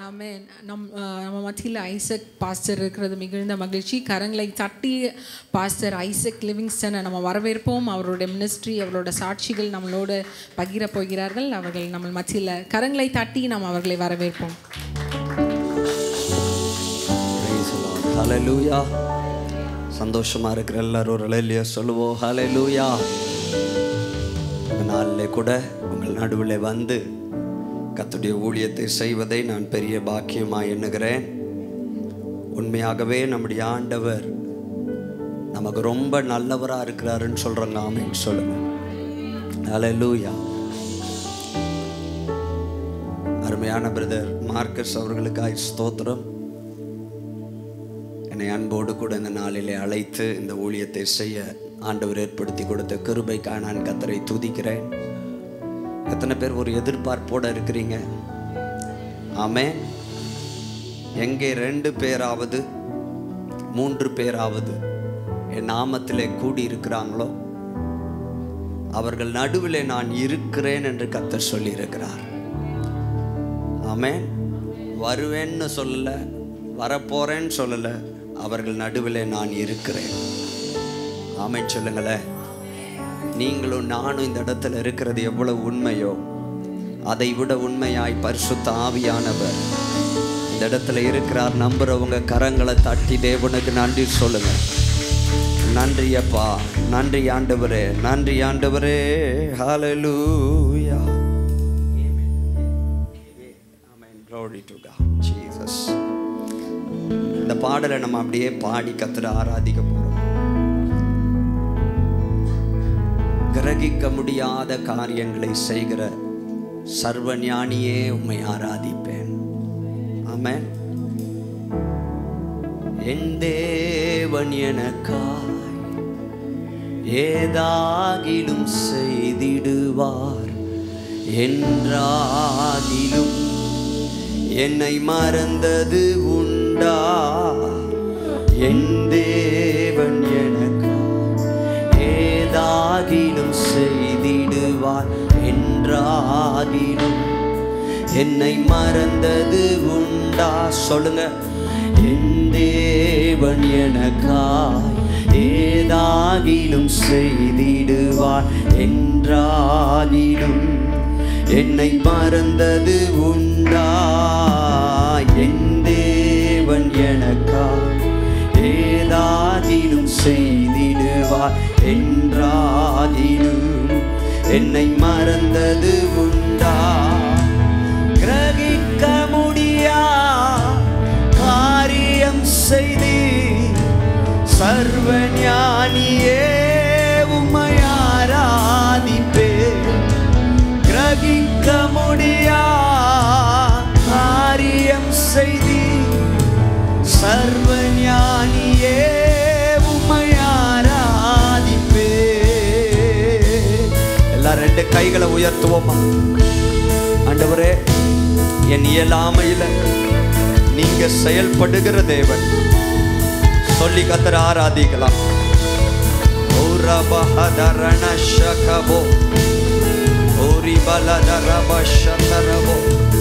ஆமென் நம் அஹ், நம்ம மத்தியில் ஐசக் பாஸ்டர் இருக்கிறது மிகுந்த மகிழ்ச்சி கரங்களை தட்டி பாஸ்டர் ஐசக் லிவிங்ஸ்டனை நம்ம வரவேற்போம் அவருடைய மினிஸ்ட்ரி அவரோட சாட்சிகள் நம்மளோடு பகிர போகிறார்கள் அவர்கள் நம்ம மத்தியில் கரங்களை தட்டி நாம் அவர்களை வரவேற்போம் Praise the Lord. Hallelujah. சந்தோஷமா இருக்கிற எல்லாரும் ஒரு அலையிலேயே சொல்லுவோம் ஹalleluya இந்த நாளில் கூட உங்கள் நடுவில் வந்து கர்த்தருடைய ஊழியத்தை செய்வதை நான் பெரிய பாக்கியமாக எண்ணுகிறேன் உண்மையாகவே நம்முடைய ஆண்டவர் நமக்கு ரொம்ப நல்லவராக இருக்கிறாருன்னு சொல்கிறாங்க ஆமேன்னு சொல்லுங்க ஹalleluya அருமையான பிரதர் மார்க்கஸ் அவர்களுக்காய் ஸ்தோத்திரம் என்னை அன்போடு கூட இந்த நாளிலே அழைத்து இந்த ஊழியத்தை செய்ய ஆண்டவர் ஏற்படுத்தி கொடுத்த கிருபைக்காக நான் கத்தரை துதிக்கிறேன் எத்தனை பேர் ஒரு எதிர்பார்ப்போடு இருக்கிறீங்க ஆமே எங்கே ரெண்டு பேராவது மூன்று பேராவது என் நாமத்திலே கூடி இருக்கிறாங்களோ அவர்கள் நடுவிலே நான் இருக்கிறேன் என்று கத்தர் சொல்லியிருக்கிறார் ஆமென் வருவேன்னு சொல்லல வரப்போறேன்னு சொல்லல அவர்கள் நடுவில் நான் இருக்கிறேன் ஆமென் சொல்லுங்களேன் நீங்களும் நானும் இந்த இடத்துல இருக்கிறது எவ்வளவு உண்மையோ அதை விட உண்மையாய் பரிசுத்த ஆவியானவர் இந்த இடத்துல இருக்கிறார் நம்புறவங்க கரங்களை தட்டி தேவனுக்கு நன்றி சொல்லுங்க நன்றி அப்பா நன்றி ஆண்டவரே நன்றி ஆண்டவரே ஹalleluya Amen. Glory to God. Jesus. இந்த பாடலை நம்ம அப்படியே பாடி கத்துற ஆராதிக்க போறோம் கிரகிக்க முடியாத காரியங்களை செய்கிற சர்வ ஞானியே உம்மை ஆராதிப்பேன் ஆமென் என் தேவன் எனக்காய் ஏதாகிலும் செய்திடுவார் என்றாகிலும் என்னை மறந்தது உண்டா என் தேவன் எனக்காய் ஏதாகிலும் செய்திடுவார் என்றாகிலும் என்னை மறந்தது உண்டா சொல்லுங்க என் தேவன் எனக்காய் ஏதாகிலும் செய்திடுவார் என்றாகிலும் என்னை மறந்தது உண்டா என் தேவன் எனக்காய் ஏதாகிலும் செய்திடுவார் என்றாகிலும் என்னை மறந்தது உண்டா கிரகிக்க முடியா காரியம் செய்தி சர்வ ஞானியே உம்மை ஆராதிப்பே கிரகிக்க முடியா காரியம் செய்தி சர்வ ஞானியே உம்மை ஆராதிப்பே எல்லாரும் ரெண்டு கைகளை உயர்த்துவோமா ஆண்டவரே என் இயலாமையில நீங்க செயல்படுகிற தேவன் சொல்லி கத்தர ஆராதிக்கலாம் ஓரபஹதரண ஷகபோ ஓரி பலதரப ஷதரபோ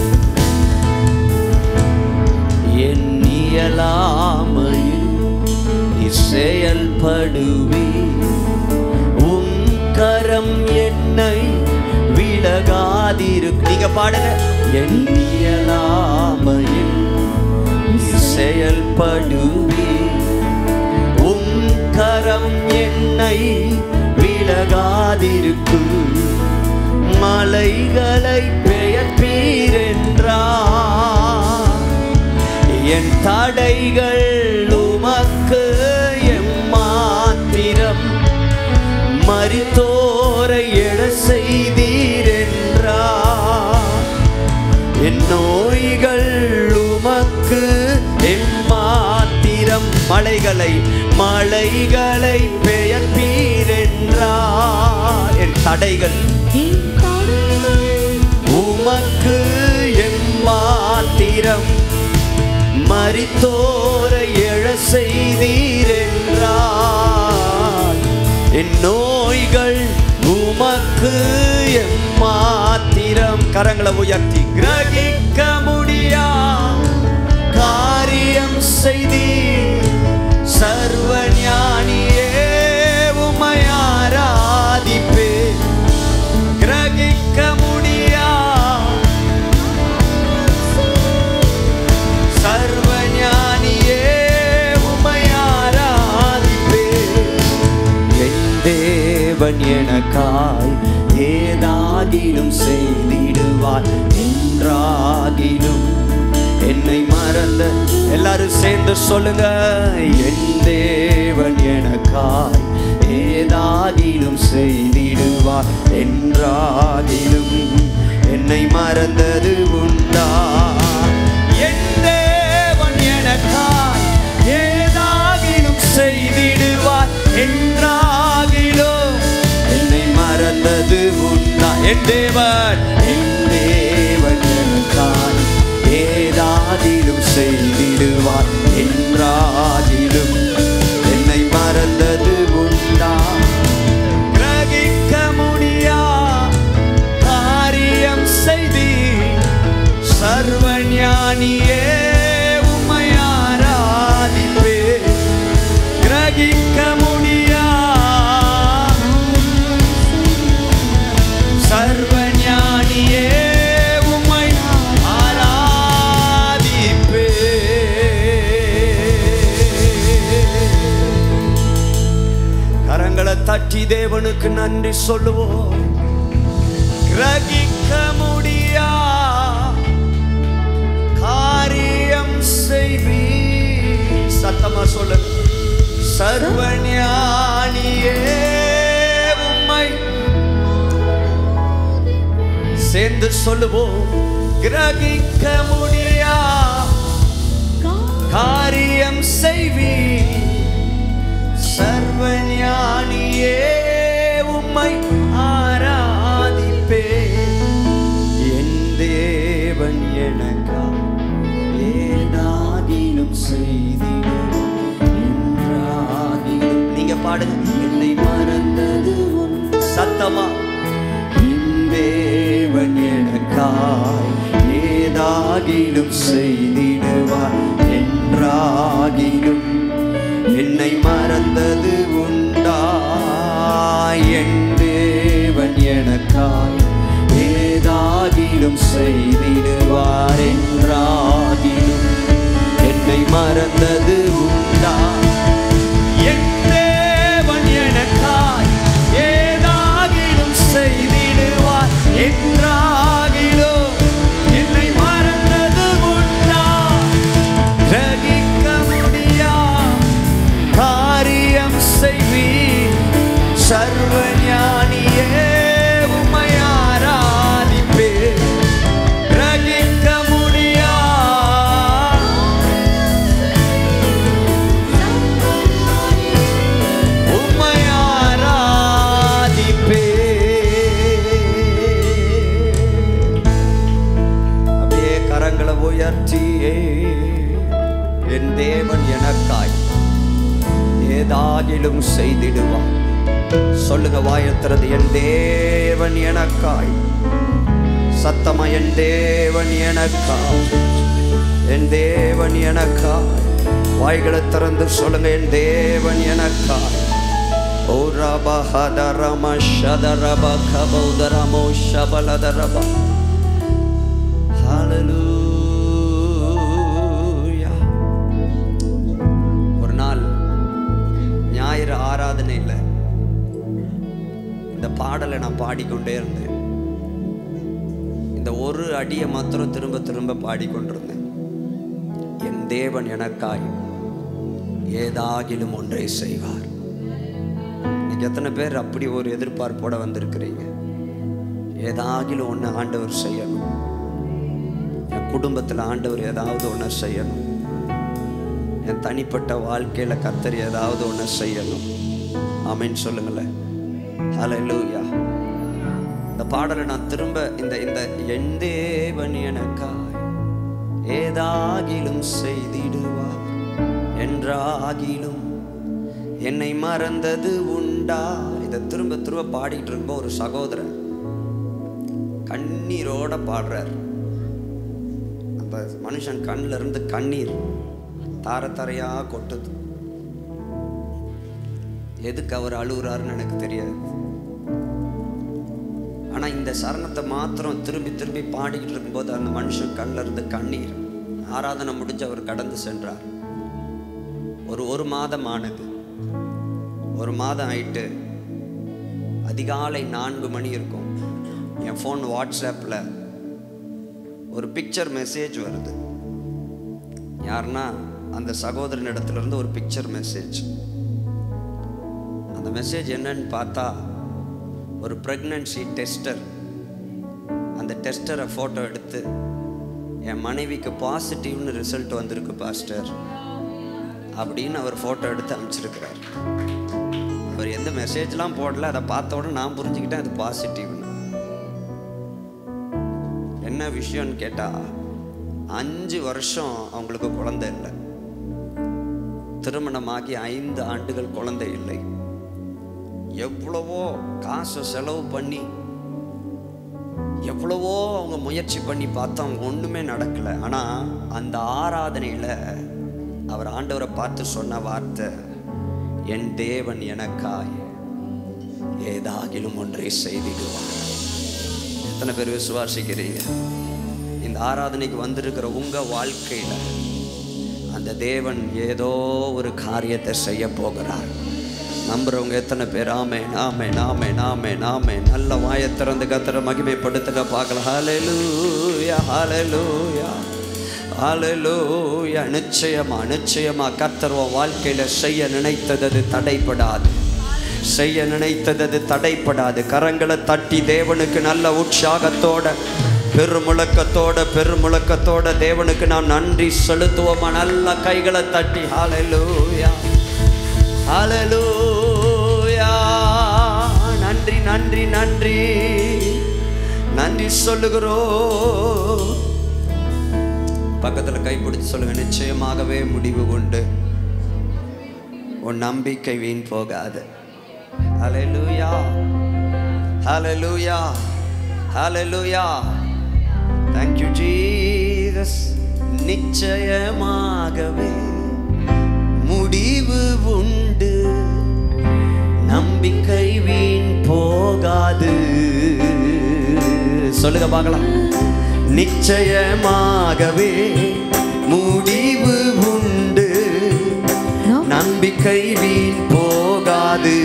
என் இயலாமையில் நீ செயல்படுவி உன் கரம் என்னை விலகாதிரு நீங்க பாடுங்க என் இயலாமையில் நீ செயல்படுவி உன் கரம் என்னை விலகாதிருக்கு மலைகளை பெயர்ப்பீரென்றார் என் தடைகள் உமக்கு எம்மாத்திரம் மரித்தோரை எழ செய்தீரென்றார் என் நோய்கள் உமக்கு எம்மாத்திரம் மலைகளை மலைகளை பெயர்ப்பீரென்றார் என் தடைகள் உமக்கு எம்மாத்திரம் மரித்தோரை எழ செய்தீரென்றார் என் நோய்கள் உமக்கு எம்மாத்திரம் கரங்களை உயர்த்தி கிரகிக்க முடியா செய்தி சர்வ ஞானியே உம்மை ஆராதிப்பே கிரகிக்க முடியா சர்வ ஞானியே உம்மை ஆராதிப்பே என் தேவன் எனக்காய் ஏதாகிலும் செய்திடுவார் என்றாகிலும் என்னை மறந்த எல்லாரும் சேர்ந்து சொல்லுங்க என் தேவன் எனக்காய் ஏதாகிலும் செய்திடுவார் என்றாகிலும் என்னை மறந்தது உண்டா என் தேவன் எனக்காய் ஏதாகிலும் செய்திடுவார் என்றாகிலும் என்னை மறந்தது உண்டா என் தேவன் என் தேவன் எனக்காய் ஏதாகிலும் செய்திடுவார் என்றாகிலும் என்னை மறந்தது உண்டா கிரகிக்க முடியா காரியம் செய்தி சர்வ ஞானியே உம்மை ஆராதிப்பே கிரகிக்க முடியா சர்வ ஞானியே உம்மை ஆராதிப்பே கரங்களை தட்டி தேவனுக்கு நன்றி சொல்லுவோம் கிரகிக்க முடியா காரியம் செய்வி சத்தமா சொல்லு சர்வ ஞானியே உம்மை சேர்ந்து சொல்லுவோம் கிரகிக்க முடியா காரியம் செய்வி சர்வ ஞானியே உம்மை ஆராதிப்பே என் தேவன் எனக்கா ஏதாகிலும் செய்திடும் என்றாகிலும் நீங்க பாடுங்க என்னை மறந்தது உன் சத்தமா என் தேவன் எனக்காய் ஏதாகிலும் செய்திடுவார் என்றாகிலும் என்னை மறந்தது உண்டா என் தேவன் எனக்காய் ஏதாகிலும் செய்திடுவார் என்றாகிலும் என்னை மறந்தது உண்டா என் தேவன் எனக்காய் ஏதாகிலும் செய்திடுவார் என்றாகிலும் என்னை மறந்தது உண்டா கிரகிக்க முடியா காரியம் செய்வி சர்வ ஞானியே உம்மை ஆராதிப்பே கிரகிக்க முடியா உம்மை ஆராதிப்பே அப்படியே கரங்களை உயர்த்தியே என் தேவன் எனக்காய் ஏதாகிலும் செய்திடுவான் சொல்லுங்க வாயத்திறது என் தேவன் எனக்காய் சத்தமா என் தேவன் எனக்காய் என் தேவன் எனக்காய் வாய்களை திறந்து சொல்லுங்க என் தேவன் எனக்காய் ஓ ரப ஹதரம ஷதரப கபௌதரமோ ஷபலதரப ஹalleluya ஒரு நாள் ஞாயிறு ஆராதனையில் இந்த பாடலை நான் பாடிக்கொண்டே இருந்தேன் இந்த ஒரு அடியை மாத்திரம் திரும்ப திரும்ப பாடிக்கொண்டிருந்தேன் என் தேவன் எனக்காய் ஏதாகிலும் ஒன்றை செய்வார் இன்னைக்கு எத்தனை பேர் அப்படி ஒரு எதிர்பார்ப்போட வந்திருக்கிறீங்க ஏதாகிலும் ஒன்று ஆண்டவர் செய்யணும் என் குடும்பத்தில் ஆண்டவர் ஏதாவது ஒன்று செய்யணும் என் தனிப்பட்ட வாழ்க்கையில் கத்தர் ஏதாவது ஒன்று செய்யணும் ஆமென்னு சொல்லுங்களேன் ஹalleluya இந்த பாடலை நான் திரும்ப இந்த இந்த என் தேவன் எனக்காய் ஏதாகிலும் செய்திடுவார் என்றாகிலும் என்னை மறந்தது உண்டா இதை திரும்ப திரும்ப பாடிட்டு இருக்கும்போது ஒரு சகோதரன் கண்ணீரோட பாடுறார் அந்த மனுஷன் கண்ணில் இருந்து கண்ணீர் தார தாரையா கொட்டுது எதுக்கு அவர் அழுகுறாருன்னு எனக்கு தெரியாது ஆனா இந்த சரணத்தை மாத்திரம் திரும்பி திரும்பி பாடிக்கிட்டு இருக்கும்போது அந்த மனுஷன் கண்ணில் இருந்து கண்ணீர் ஆராதனை முடிஞ்சு அவர் கடந்து சென்றார் ஒரு ஒரு மாதம் ஆனது ஒரு மாதம் ஆயிட்டு அதிகாலை நான்கு மணி இருக்கும் என் ஃபோன் வாட்ஸ்அப்பில் ஒரு பிக்சர் மெசேஜ் வருது யாருன்னா அந்த சகோதரன் இடத்துல இருந்து ஒரு பிக்சர் மெசேஜ் அந்த மெசேஜ் என்னன்னு பார்த்தா ஒரு ப்ரெக்னன்சி டெஸ்டர் அந்த டெஸ்டரை ஃபோட்டோ எடுத்து என் மனைவிக்கு பாசிட்டிவ்னு ரிசல்ட் வந்திருக்கு பாஸ்டர் அப்படின்னு அவர் ஃபோட்டோ எடுத்து அனுப்பிச்சிருக்கிறார் அவர் எந்த மெசேஜ்லாம் போடல அதை பார்த்த உடனே நான் புரிஞ்சுக்கிட்டேன் அது பாசிட்டிவ்னு என்ன விஷயம்னு கேட்டால் அஞ்சு வருஷம் அவங்களுக்கு குழந்தை இல்லை திருமணமாகி ஐந்து ஆண்டுகள் குழந்தை இல்லை எவ்வளவோ காசை செலவு பண்ணி எவ்வளவோ அவங்க முயற்சி பண்ணி பார்த்தா அவங்க ஒன்றுமே நடக்கலை ஆனால் அந்த ஆராதனையில் அவர் ஆண்டவரை பார்த்து சொன்ன வார்த்தை என் தேவன் எனக்காய் ஏதாகிலும் ஒன்றை செய்திடுவார் எத்தனை பேர் விசுவாசிக்கிறீங்க இந்த ஆராதனைக்கு வந்திருக்கிற உங்க வாழ்க்கையில அந்த தேவன் ஏதோ ஒரு காரியத்தை செய்ய போகிறார் நம்புறவங்க எத்தனை பேர் ஆமே நாமே நாமே நாமே நாமே நல்ல வாயை திறந்து கத்திர மகிமைப்படுத்துங்க பார்க்கலாம் ஹalleluya ஹalleluya ஹalleluya நிச்சயமா நிச்சயமா கர்த்தர் உன் வாழ்க்கையில செய்ய நினைத்தது அது தடைப்படாது செய்ய நினைத்தது அது தடைப்படாது கரங்களை தட்டி தேவனுக்கு நல்ல உற்சாகத்தோட பெருமுழக்கத்தோட பெருமுழக்கத்தோட தேவனுக்கு நாம் நன்றி செலுத்துவோமா நல்ல கைகளை தட்டி ஹalleluya ஹalleluya நன்றி நன்றி நன்றி நன்றி சொல்லுகிறோம் பக்கத்துல கைப்பிடிச்சு சொல்லுங்க நிச்சயமாகவே முடிவு உண்டு உன் நம்பிக்கை வீண் போகாது ஹalleluya ஹalleluya ஹalleluya thank you jesus நிச்சயமாகவே முடிவு உண்டு நம்பிக்கை வீண் போகாது சொல்லுங்க பார்க்கலாம் நிச்சயமாகவே முடிவு உண்டு நம்பிக்கை வீண் போகாது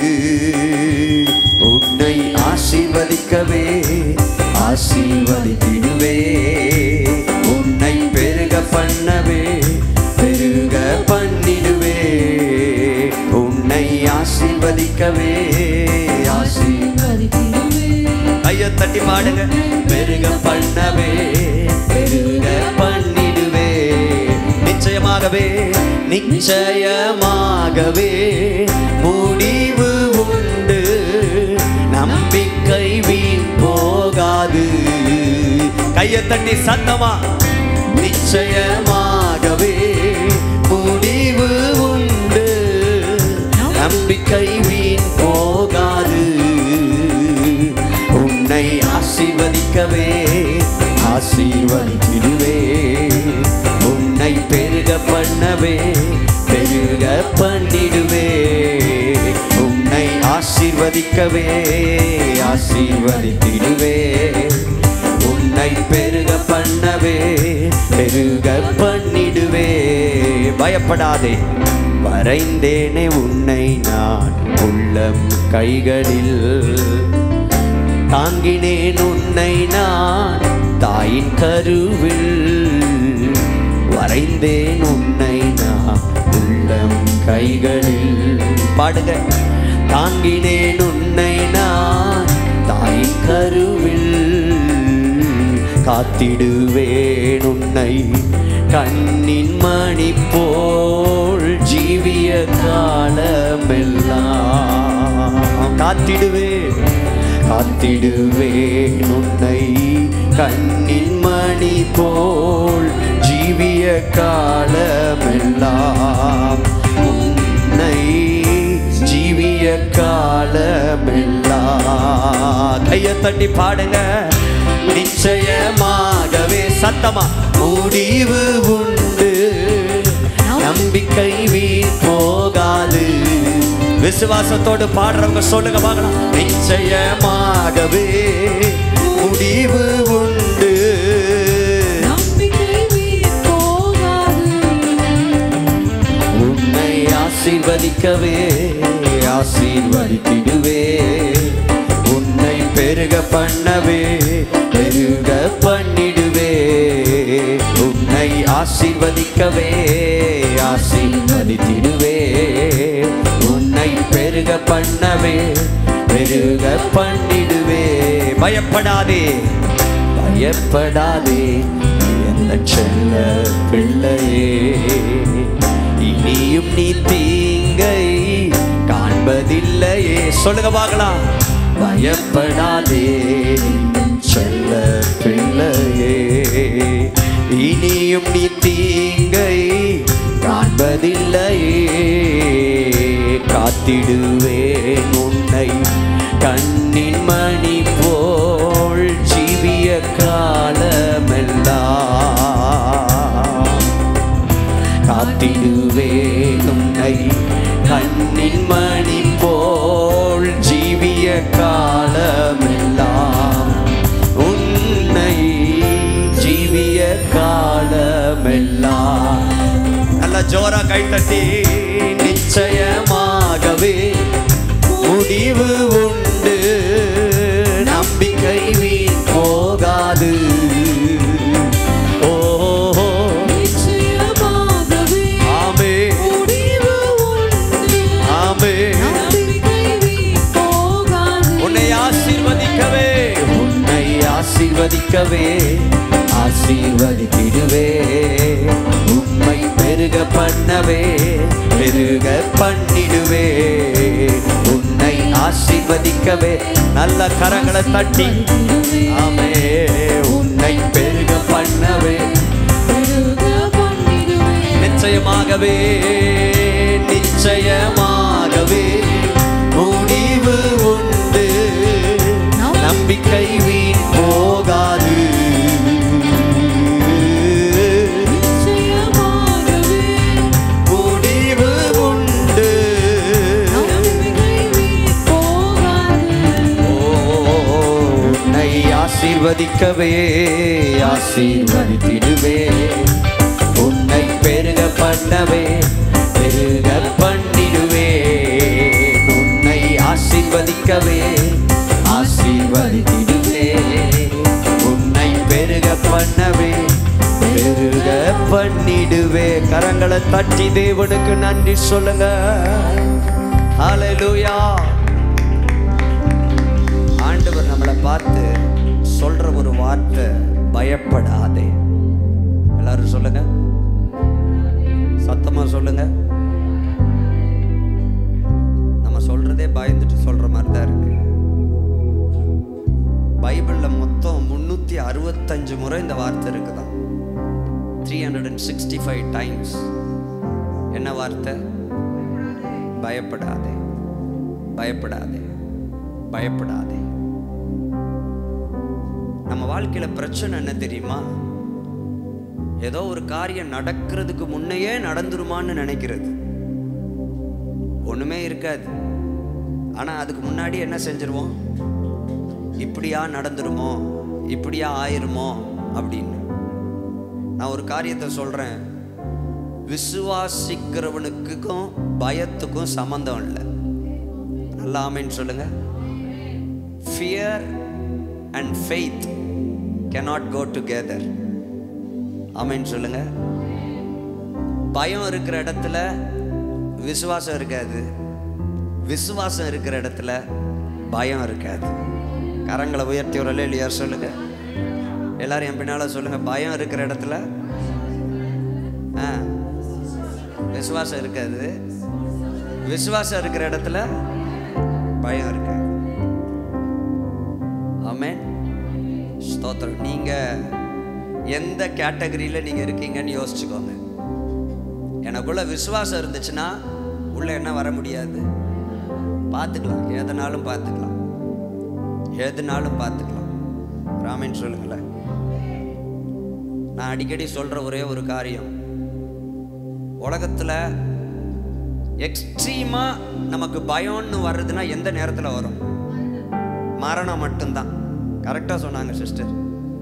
உன்னை ஆசீர்வதிக்கவே ஆசீர்வதித்திடுவே உன்னை பெருக பண்ணவே பெருக பண்ணிடுவே உன்னை ஆசீர்வதிக்கவே ஆசீர்வதித்திடுவே ஐயோ தட்டி பாடுங்க பெருக பண்ணவே பெருக பண்ணிடுவே நிச்சயமாகவே நிச்சயமாகவே முடிவு உண்டு நம்பிக்கை வீண் போகாது கையை தட்டி சத்தமா நிச்சயமாகவே முடிவு உண்டு நம்பிக்கை வீண் போகாது உன்னை ஆசீர்வதிக்கவே ஆசீர்வதித்திடுவே உன்னை பெருக பண்ணவே பெருக பண்ணிடுவே உன்னை ஆசீர்வதிக்கவே ஆசீர்வதித்திடுவே உன்னை பெருக பண்ணவே பெருக பண்ணிடுவே பயப்படாதே வரைந்தேனே உன்னை நான் உள்ளம் கைகளில் தாங்கினேன் உன்னை நான் தாயின் கருவில் வரைந்தேன் உன்னை நான் உள்ளம் கைகளில் பாடுங்க தாங்கினேன் உன்னை நான் தாயின் கருவில் காத்திடுவேன் உன்னை கண்ணின் மணி போல் ஜீவிய காலமெல்லாம் காத்திடுவேன் காத்திடுவேன் உன்னை கண்ணின் மணி போல் ஜீவிய காலமெல்லாம் உன்னை ஜீவிய காலமெல்லாம் கையை தட்டி பாடுங்க நிச்சயமாகவே சத்தமா முடிவு உண்டு நம்பிக்கை வீண் போகாது விசுவாசத்தோடு பாடுறவங்க சொல்லுங்க பார்க்கலாம் நிச்சயமாகவே முடிவு உண்டு நம்பிக்கை வீண் போகாது உன்னை ஆசீர்வதிக்கவே ஆசீர்வதித்திடுவே உன்னை பெருக பண்ணவே பெருக பண்ணிடுவே உன்னை ஆசீர்வதிக்கவே ஆசீர்வதித்திடுவே உன்னை பெருக பண்ணவே பெருக பண்ணிடுவே பயப்படாதே பயப்படாதே என்ன செல்ல பிள்ளையே இனியும் நீ தீங்கை காண்பதில்லையே சொல்லுங்க பார்க்கலாம் பயப்படாதே செல்ல பிள்ளையே இனியும் நீ தீங்கை காண்பதில்லையே காத்திடுவேன் உன்னை கண்ணின் மணி போல் ஜீவிய காலமெல்லாம் காத்திடுவேன் உன்னை கண்ணின் மணி போல் ஜீவிய காலமெல்லாம் உன்னை ஜீவிய காலமெல்லாம் நல்ல ஜோரா கைத்தட்டி நிச்சயமாகவே முடிவு உண்டு நம்பிக்கை வீண் போகாது ஓ நிச்சயமாகவே ஆமே முடிவு உண்டு ஆமே நம்பிக்கை வீண் போகாது உன்னை ஆசீர்வதிக்கவே உன்னை ஆசீர்வதிக்கவே ஆசீர்வதித்திடுவே உம்மை பெருக பண்ணவே பெருக பண்ணிடுவே உன்னை ஆசீர்வதிக்கவே நல்ல கரங்களை தட்டி ஆமே உன்னை பெருக பண்ணவே பெருக பண்ணிடுவேன் நிச்சயமாகவே நிச்சயமாகவே முடிவு உண்டு நம்பிக்கை வீண் போகாது நிச்சயமாகவே முடிவு உண்டு நம்பிக்கை வீண் போகாது உன்னை ஆசீர்வதிக்கவே ஆசீர்வதித்திடுவே உன்னை பெருக பண்ணவே பெருக பண்ணிடுவே உன்னை ஆசீர்வதிக்கவே ஆசீர்வதித்திடுவே உன்னை பெருக பண்ணவே பெருக பண்ணிடுவே கரங்களை தட்டி தேவனுக்கு நன்றி சொல்லுங்க ஹalleluya ஆண்டவர் நம்மளை பார்த்து சொல்ற ஒரு வார்த்தை பயப்படாதே எல்லாரும் சொல்லுங்க சத்தமா சொல்லுங்க நம்ம சொல்றதே பயந்துட்டு சொல்ற மாதிரி தான் இருக்கு பைபிள்ல மொத்தம் முன்னூத்தி அறுபத்தஞ்சு முறை இந்த வார்த்தை இருக்குதான் three hundred and sixty five times என்ன வார்த்தை பயப்படாதே பயப்படாதே பயப்படாதே நம்ம வாழ்க்கையில பிரச்சனை என்ன தெரியுமா ஏதோ ஒரு காரியம் நடக்கிறதுக்கு முன்னையே நடந்துருமான்னு நினைக்கிறது ஒண்ணுமே இருக்காது ஆனா அதுக்கு முன்னாடி என்ன செஞ்சிருவோம் இப்படியா நடந்துருமோ இப்படியா ஆயிருமோ அப்படின்னு நான் ஒரு காரியத்தை சொல்றேன் விசுவாசிக்கிறவனுக்கும் பயத்துக்கும் சம்பந்தம் இல்லை நல்லா ஆமைன்னு சொல்லுங்க fear and faith cannot go together ஆமைன்னு சொல்லுங்க பயம் இருக்கிற இடத்துல விசுவாசம் இருக்காது விசுவாசம் இருக்கிற இடத்துல பயம் இருக்காது கரங்களை உயர்த்தி ஒரு இல்லையா சொல்லுங்க எல்லாரும் என் பின்னால சொல்லுங்க பயம் இருக்கிற இடத்துல ஆ விசுவாசம் இருக்காது விசுவாசம் இருக்கிற இடத்துல பயம் இருக்காது ஆமென் ஸ்தோத்திரம் நீங்க எந்த கேட்டகரியில் நீங்க இருக்கீங்கன்னு யோசிச்சுக்கோங்க எனக்குள்ள விசுவாசம் இருந்துச்சுன்னா உள்ள என்ன வர முடியாது பார்த்துக்கலாம் எதனாலும் பார்த்துக்கலாம் எதுனாலும் பார்த்துக்கலாம் ராமன் சொல்லுங்களேன் நான் அடிக்கடி சொல்ற ஒரே ஒரு காரியம் உலகத்தில் எக்ஸ்ட்ரீமா நமக்கு பயம்னு வர்றதுன்னா எந்த நேரத்தில் வரும் மரணம் மட்டும்தான் கரெக்டாக சொன்னாங்க சிஸ்டர்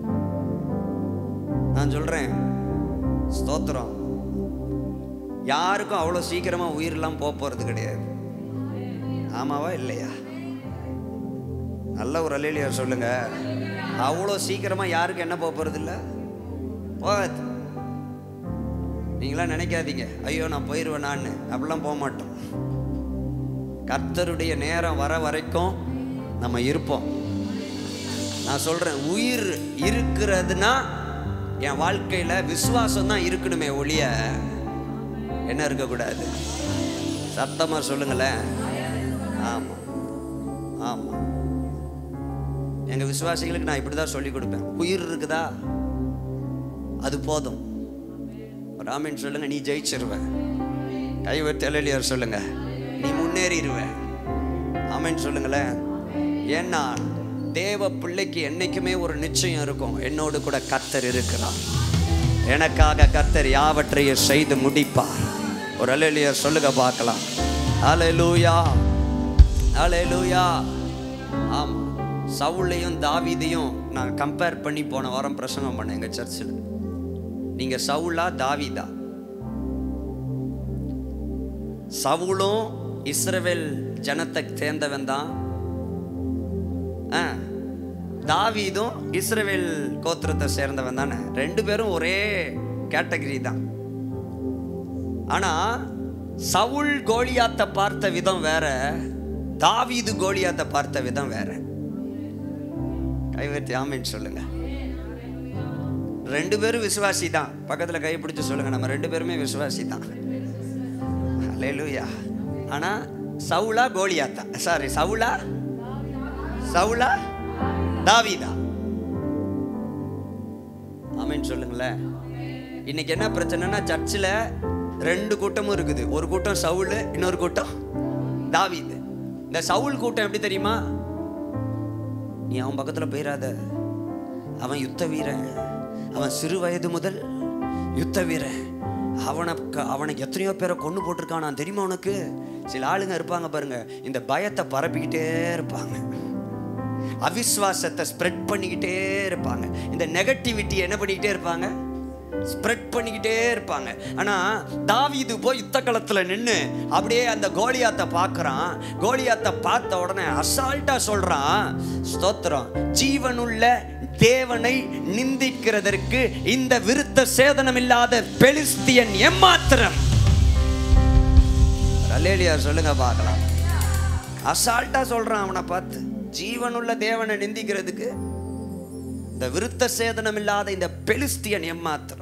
நான் சொல்கிறேன் ஸ்தோத்திரம் யாருக்கும் அவ்வளோ சீக்கிரமாக உயிரெல்லாம் போக போகிறது கிடையாது ஆமாவா இல்லையா நல்ல ஒரு அலையிலியார் சொல்லுங்க அவ்வளோ சீக்கிரமாக யாருக்கும் என்ன போக போகிறது இல்லை போகாது நீங்களாம் நினைக்காதீங்க ஐயோ நான் போயிடுவேன் நான் அப்படிலாம் போக மாட்டோம் கர்த்தருடைய நேரம் வர வரைக்கும் நம்ம இருப்போம் நான் சொல்கிறேன் உயிர் இருக்கிறதுனா என் வாழ்க்கையில் விசுவாசம் தான் இருக்கணுமே ஒழிய என்ன இருக்கக்கூடாது சத்தமாக சொல்லுங்களேன் ஆமாம் ஆமாம் எங்கள் விசுவாசிகளுக்கு நான் இப்படி தான் சொல்லி கொடுப்பேன் உயிர் இருக்குதா அது போதும் ராமன் சொல்லுங்க நீ ஜெயிச்சிருவ கைவர்த்தி அலையிலியார் சொல்லுங்க நீ முன்னேறிடுவ ஆமேன் சொல்லுங்களேன் ஏன்னா தேவ பிள்ளைக்கு என்னைக்குமே ஒரு நிச்சயம் இருக்கும் என்னோடு கூட கர்த்தர் இருக்கிறார் எனக்காக கர்த்தர் யாவற்றையும் செய்து முடிப்பார் ஒரு அலையிலியார் சொல்லுங்க பார்க்கலாம் அலையலூயா அலையலூயா ஆமாம் சவுளையும் தாவீதையும் நான் கம்பேர் பண்ணி போன வாரம் பிரசங்கம் பண்ணேன் எங்கள் சர்ச்சில் நீங்க சவுலா தாவீதா சவுலும் இஸ்ரவேல் ஜனத்தை சேர்ந்தவன் தான் ஆ, தாவீதும் இஸ்ரவேல் கோத்திரத்தை சேர்ந்தவன் தானே ரெண்டு பேரும் ஒரே கேட்டகரி தான் ஆனா சவுல் கோலியாத்தை பார்த்த விதம் வேற தாவீது கோலியாத்தை பார்த்த விதம் வேற கைவர்த்தி ஆமேன்னு சொல்லுங்க ரெண்டு பேரும் விசுவாசி தான் பக்கத்தில் கை பிடிச்சு சொல்லுங்க நம்ம ரெண்டு பேருமே விசுவாசி தான் அல்லேலூயா ஆனா சவுலா கோலியாத்தா சாரி சவுலா சவுலா தாவீதா ஆமீன் சொல்லுங்களேன் இன்னைக்கு என்ன பிரச்சனைனா சர்ச்சில் ரெண்டு கூட்டமும் இருக்குது ஒரு கூட்டம் சவுல் இன்னொரு கூட்டம் தாவீது இந்த சவுல் கூட்டம் எப்படி தெரியுமா நீ அவன் பக்கத்தில் போயிடாத அவன் யுத்த வீரன் அவன் சிறு வயது முதல் யுத்த வீரன் அவனை க- அவனை எத்தனையோ பேரை கொண்டு போட்டிருக்கானா தெரியுமா உனக்கு சில ஆளுங்க இருப்பாங்க பாருங்க இந்த பயத்தை பரப்பிக்கிட்டே இருப்பாங்க அவிஸ்வாசத்தை ஸ்ப்ரெட் பண்ணிக்கிட்டே இருப்பாங்க இந்த நெகட்டிவிட்டி என்ன பண்ணிக்கிட்டே இருப்பாங்க ஸ்ப்ரெட் பண்ணிக்கிட்டே இருப்பாங்க ஆனா தாவீது போய் யுத்த களத்துல நின்று அப்படியே அந்த கோலியாத்தை பார்க்கறான் கோலியாத்தை பார்த்த உடனே அசால்ட்டா சொல்றான் ஸ்தோத்திரம் ஜீவனுள்ள தேவனை நிந்திக்கிறதற்கு இந்த விருத்த சேதனம் இல்லாத பெலிஸ்தியன் எம்மாத்திரம் அல்லேலியார் சொல்லுங்க பார்க்கலாம் அசால்ட்டா சொல்றான் அவனை பார்த்து ஜீவனுள்ள தேவனை நிந்திக்கிறதுக்கு இந்த விருத்த சேதனம் இல்லாத இந்த பெலிஸ்தியன் எம்மாத்திரம்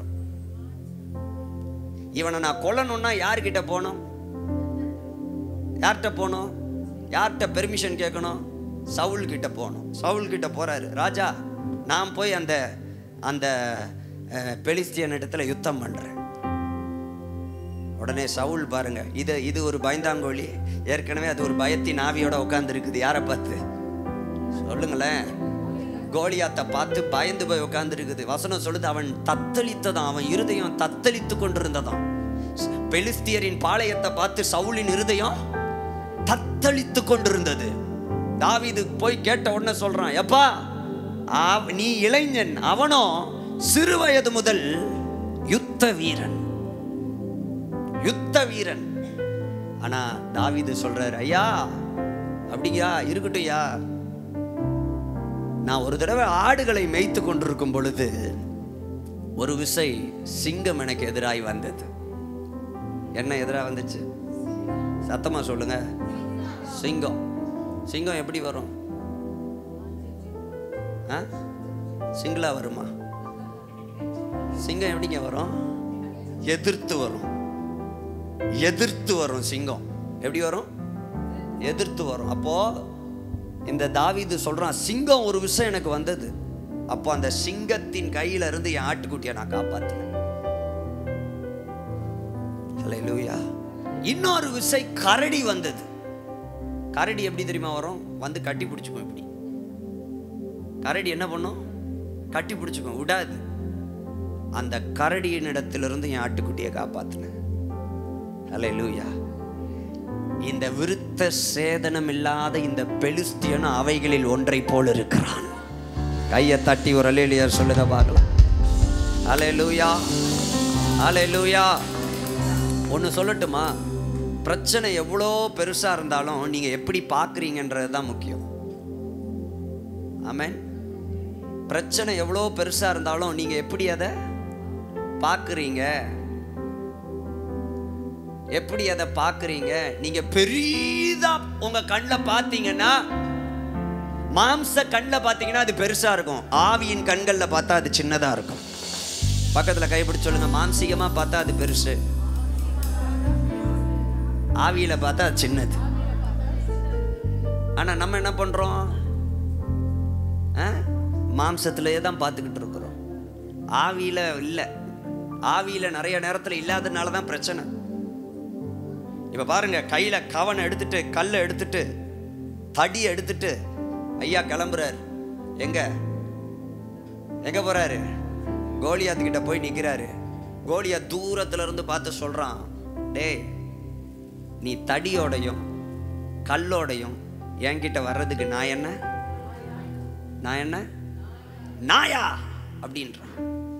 இவனை நான் கொல்லணும்னா யார்கிட்ட போகணும் யார்கிட்ட போகணும் யார்கிட்ட பெர்மிஷன் கேட்கணும் சவுல் கிட்ட போகணும் சவுல் கிட்ட போறாரு ராஜா நான் போய் அந்த அந்த அஹ், பெலிஸ்தியன் இடத்துல யுத்தம் பண்றேன் உடனே சவுல் பாருங்க இது இது ஒரு பயந்தாங்கோழி ஏற்கனவே அது ஒரு பயத்தின் ஆவியோட உட்கார்ந்து இருக்குது யாரை பார்த்து சொல்லுங்களேன் கோலியாத்தை பார்த்து பயந்து போய் உட்கார்ந்து இருக்குது வசனம் சொல்லுது அவன் தத்தளித்ததாம் அவன் இருதயம் தத்தளித்து கொண்டிருந்ததாம் பெலிஸ்தியரின் பாளையத்தை பார்த்து சவுலின் இருதயம் தத்தளித்து கொண்டிருந்தது தாவீது போய் கேட்ட உடனே சொல்றான் எப்பா அவ- நீ இளைஞன் அவனோ சிறு வயது முதல் யுத்த வீரன் யுத்த வீரன் ஆனா தாவீது சொல்றாரு ஐயா அப்படியா இருக்கட்டும்யா நான் ஒரு தடவை ஆடுகளை மேய்த்து கொண்டிருக்கும் பொழுது ஒரு விசை சிங்கம் எனக்கு எதிராய் வந்தது என்ன எதிராக வந்துச்சு சத்தமா சொல்லுங்க சிங்கம் சிங்கம் எப்படி வரும் ஆ சிங்கிளா வருமா சிங்கம் எப்படிங்க வரும் எதிர்த்து வரும் எதிர்த்து வரும் சிங்கம் எப்படி வரும் எதிர்த்து வரும் அப்போ இந்த தாவீது சொல்றான் சிங்கம் ஒரு விஷயம் எனக்கு வந்தது அப்போ அந்த சிங்கத்தின் கையில இருந்து என் ஆட்டுக்குட்டியை நான் காப்பாத்தினேன் ஹalleluya இன்னொரு விசை கரடி வந்தது கரடி எப்படி தெரியுமா வரும் வந்து கட்டி பிடிச்சுக்கும் இப்படி கரடி என்ன பண்ணும் கட்டி பிடிச்சுக்கும் விடாது அந்த கரடியின் இடத்திலிருந்து என் ஆட்டுக்குட்டியை காப்பாத்தினேன் அல்லேலூயா இந்த விருத்த சேதனம் இல்லாத இந்த பெலிஸ்தியன் அவைகளில் ஒன்றை போல் இருக்கிறான் கையை தட்டி ஒரு அலேலியா சொல்லுங்க பார்க்கலாம் அலேலூயா அலேலூயா ஒன்று சொல்லட்டுமா பிரச்சனை எவ்வளோ பெருசாக இருந்தாலும் நீங்கள் எப்படி பார்க்குறீங்கன்றது தான் முக்கியம் ஆமென் பிரச்சனை எவ்வளோ பெருசாக இருந்தாலும் நீங்கள் எப்படி அதை பார்க்குறீங்க எப்படி அதை பார்க்குறீங்க நீங்கள் பெரிதா உங்கள் கண்ணில் பார்த்தீங்கன்னா மாம்ச கண்ணில் பார்த்தீங்கன்னா அது பெருசாக இருக்கும் ஆவியின் கண்களில் பார்த்தா அது சின்னதாக இருக்கும் பக்கத்தில் கைப்பிடிச்சு சொல்லுங்க மாம்சீகமாக பார்த்தா அது பெருசு ஆவியில் பார்த்தா அது சின்னது ஆனால் நம்ம என்ன பண்ணுறோம் மாம்சத்திலேயே தான் பார்த்துக்கிட்டு இருக்கிறோம் ஆவியில் இல்லை ஆவியில் நிறைய நேரத்தில் இல்லாதனால தான் பிரச்சனை இப்போ பாருங்க கையில் கவனை எடுத்துட்டு கல்லை எடுத்துட்டு தடியை எடுத்துட்டு ஐயா கிளம்புறாரு எங்க எங்க போறாரு கோலியாத்து கிட்ட போய் நிற்கிறாரு கோலியா தூரத்துல இருந்து பார்த்து சொல்றான் டேய் நீ தடியோடையும் கல்லோடையும் என்கிட்ட வர்றதுக்கு நான் என்ன நான் என்ன நாயா அப்படின்றான்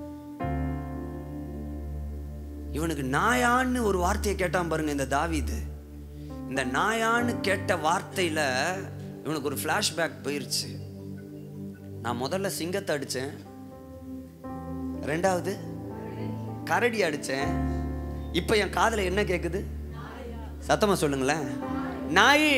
இவனுக்கு நாயான்னு ஒரு வார்த்தையை கேட்டான் பாருங்க இந்த தாவீது இந்த நாயான்னு கேட்ட வார்த்தையில இவனுக்கு ஒரு ஃப்ளாஷ்பேக் போயிருச்சு நான் முதல்ல சிங்கத்தை அடிச்சேன் ரெண்டாவது கரடி அடிச்சேன் இப்போ என் காதுல என்ன கேட்குது சத்தமா சொல்லுங்களேன் நாய்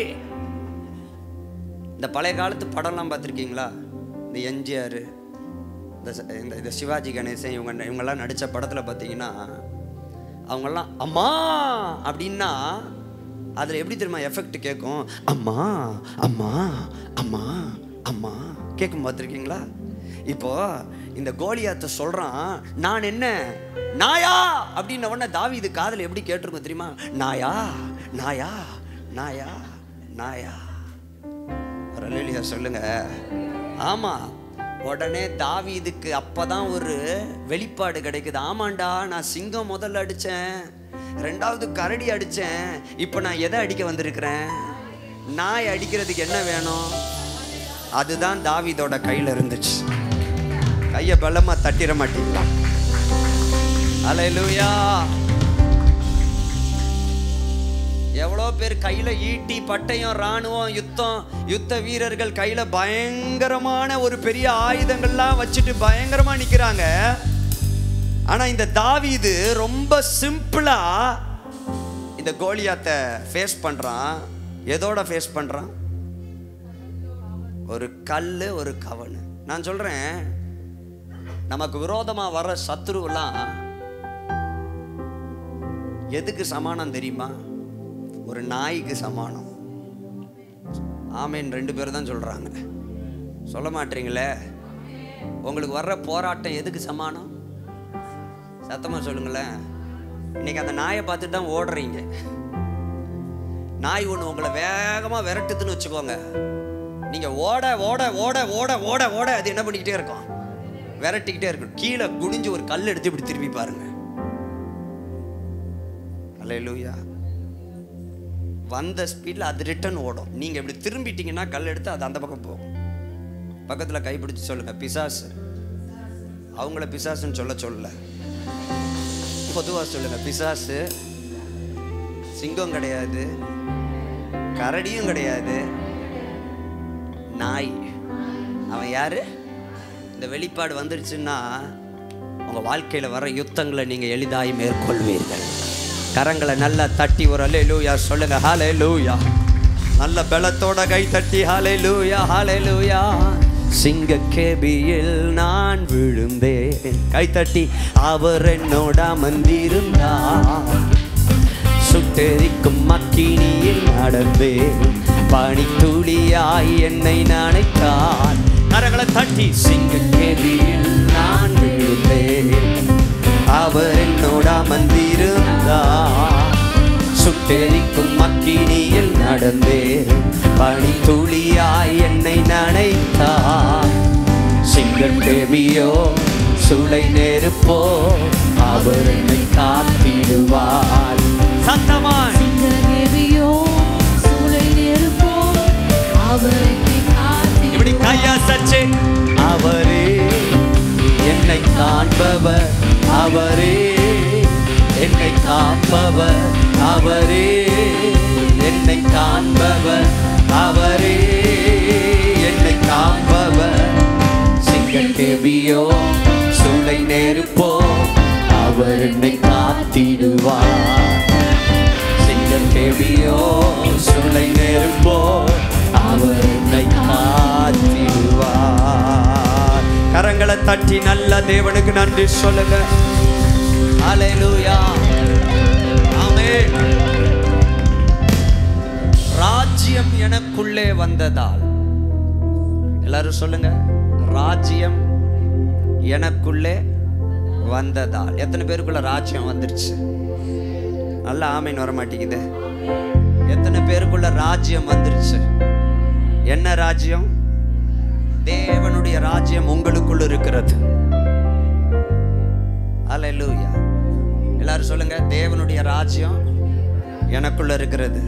இந்த பழைய காலத்து படம்லாம் பார்த்துருக்கீங்களா இந்த எம்ஜிஆர் இந்த ச- இந்த இந்த சிவாஜி கணேசன் இவங்க இவங்கெல்லாம் நடித்த படத்தில் பார்த்தீங்கன்னா அவங்கெல்லாம் அம்மா அப்படின்னா அதில் எப்படி தெரியுமா எஃபெக்ட் கேட்கும் அம்மா அம்மா அம்மா அம்மா கேட்கும் பார்த்துருக்கீங்களா இப்போ இந்த கோலியாத்தை சொல்கிறான் நான் என்ன நாயா அப்படின்ன உடனே தாவீது காதில் எப்படி கேட்டிருக்கும் தெரியுமா நாயா நாயா நாயா நாயா ரலிலியா சொல்லுங்க ஆமா உடனே தாவீதுக்கு அப்பதான் ஒரு வெளிப்பாடு கிடைக்குது ஆமாண்டா நான் சிங்கம் முதல்ல அடிச்சேன் ரெண்டாவது கரடி அடிச்சேன் இப்போ நான் எதை அடிக்க வந்திருக்கிறேன் நாய் அடிக்கிறதுக்கு என்ன வேணும் அதுதான் தாவீதோட கையில இருந்துச்சு கையை பலமா தட்டிட மாட்டீங்களா அலையலூயா எவ்வளோ பேர் கையில் ஈட்டி பட்டயம் ராணுவம் யுத்தம் யுத்த வீரர்கள் கையில் பயங்கரமான ஒரு பெரிய ஆயுதங்கள்லாம் வச்சுட்டு பயங்கரமா நிற்கிறாங்க ஆனால் இந்த தாவீது ரொம்ப சிம்பிளா இந்த கோலியாத்தை ஃபேஸ் பண்ணுறான் எதோட ஃபேஸ் பண்ணுறான் ஒரு கல் ஒரு கவனு நான் சொல்கிறேன் நமக்கு விரோதமாக வர சத்துருவெல்லாம் எதுக்கு சமானம் தெரியுமா ஒரு நாய்க்கு சமானம் ஆமேன் ரெண்டு பேர் தான் சொல்கிறாங்க சொல்ல மாட்டீங்களே உங்களுக்கு வர்ற போராட்டம் எதுக்கு சமானம் சத்தமாக சொல்லுங்களேன் இன்னைக்கு அந்த நாயை பார்த்துட்டு தான் ஓடுறீங்க நாய் ஒன்று உங்களை வேகமாக விரட்டுதுன்னு வச்சுக்கோங்க நீங்கள் ஓட ஓட ஓட ஓட ஓட ஓட அது என்ன பண்ணிக்கிட்டே இருக்கும் விரட்டிக்கிட்டே இருக்கும் கீழே குனிஞ்சு ஒரு கல் எடுத்து இப்படி திரும்பி பாருங்க அல்லேலூயா வந்த ஸ்பீடில் அது ரிட்டர்ன் ஓடும் நீங்கள் இப்படி திரும்பிட்டீங்கன்னா கல் எடுத்து அது அந்த பக்கம் போகும் பக்கத்தில் கைப்பிடிச்சு சொல்லுங்க பிசாசு அவங்கள பிசாசுன்னு சொல்ல சொல்லல பொதுவாக சொல்லுங்க பிசாசு சிங்கம் கிடையாது கரடியும் கிடையாது நாய் அவன் யாரு இந்த வெளிப்பாடு வந்துருச்சுன்னா உங்க வாழ்க்கையில வர யுத்தங்களை நீங்க எளிதாய் மேற்கொள்வீர்கள் கரங்களை நல்லா தட்டி ஒரு அலே லூயா சொல்லுங்க ஹாலே லூயா நல்ல பலத்தோட கை தட்டி ஹாலே லூயா ஹாலே லூயா சிங்க கேபியில் நான் விழுந்தேன் கை தட்டி அவர் என்னோட அமர்ந்திருந்தார் சுட்டெரிக்கும் மக்கினியில் நடந்தேன் பனித்துளியாய் என்னை நினைத்தார் கரங்களை தட்டி சிங்க கேள்வியில் நான் விழுந்தேன் அவர் என்னோட அமர்ந்திருந்தார் சுட்டெரிக்கும் மக்கினியில் நடந்தேன் பனித்துளியாய் என்னை நினைத்தார் சிங்கர் தேவியோ சுளை நெருப்போ அவர் என்னை காத்திடுவார் சத்தமாய் சிங்கநேவியோ சூளை நெருப்போ அவருக்கு காத்திடுவார். இப்படி கையா சச்சு அவரே என்னை காண்பவர் அவரே என்னை காப்பவர் அவரே என்னை காண்பவர் அவரே என்னை காப்பவர் சிங்கக்கேவியோ சூளை நெருப்போ அவர் என்னை காத்திடுவார் சிங்கம் தேவியோ சுளை நெருப்போ அவர் என்னை காத்திடுவார் கரங்களை தட்டி நல்ல தேவனுக்கு நன்றி சொல்லுங்க ஹalleluya ஆமென் ராஜ்யம் எனக்குள்ளே வந்ததால் எல்லாரும் சொல்லுங்க ராஜ்யம் எனக்குள்ளே வந்ததால் எத்தனை பேருக்குள்ள ராஜ்யம் வந்துருச்சு நல்ல ஆமைன்னு வர மாட்டேங்குது எத்தனை பேருக்குள்ள ராஜ்யம் வந்துருச்சு என்ன ராஜ்யம் தேவனுடைய ராஜ்யம் உங்களுக்குள்ள இருக்கிறது அல்லேலூயா எல்லாரும் சொல்லுங்க தேவனுடைய ராஜ்யம் எனக்குள்ள இருக்கிறது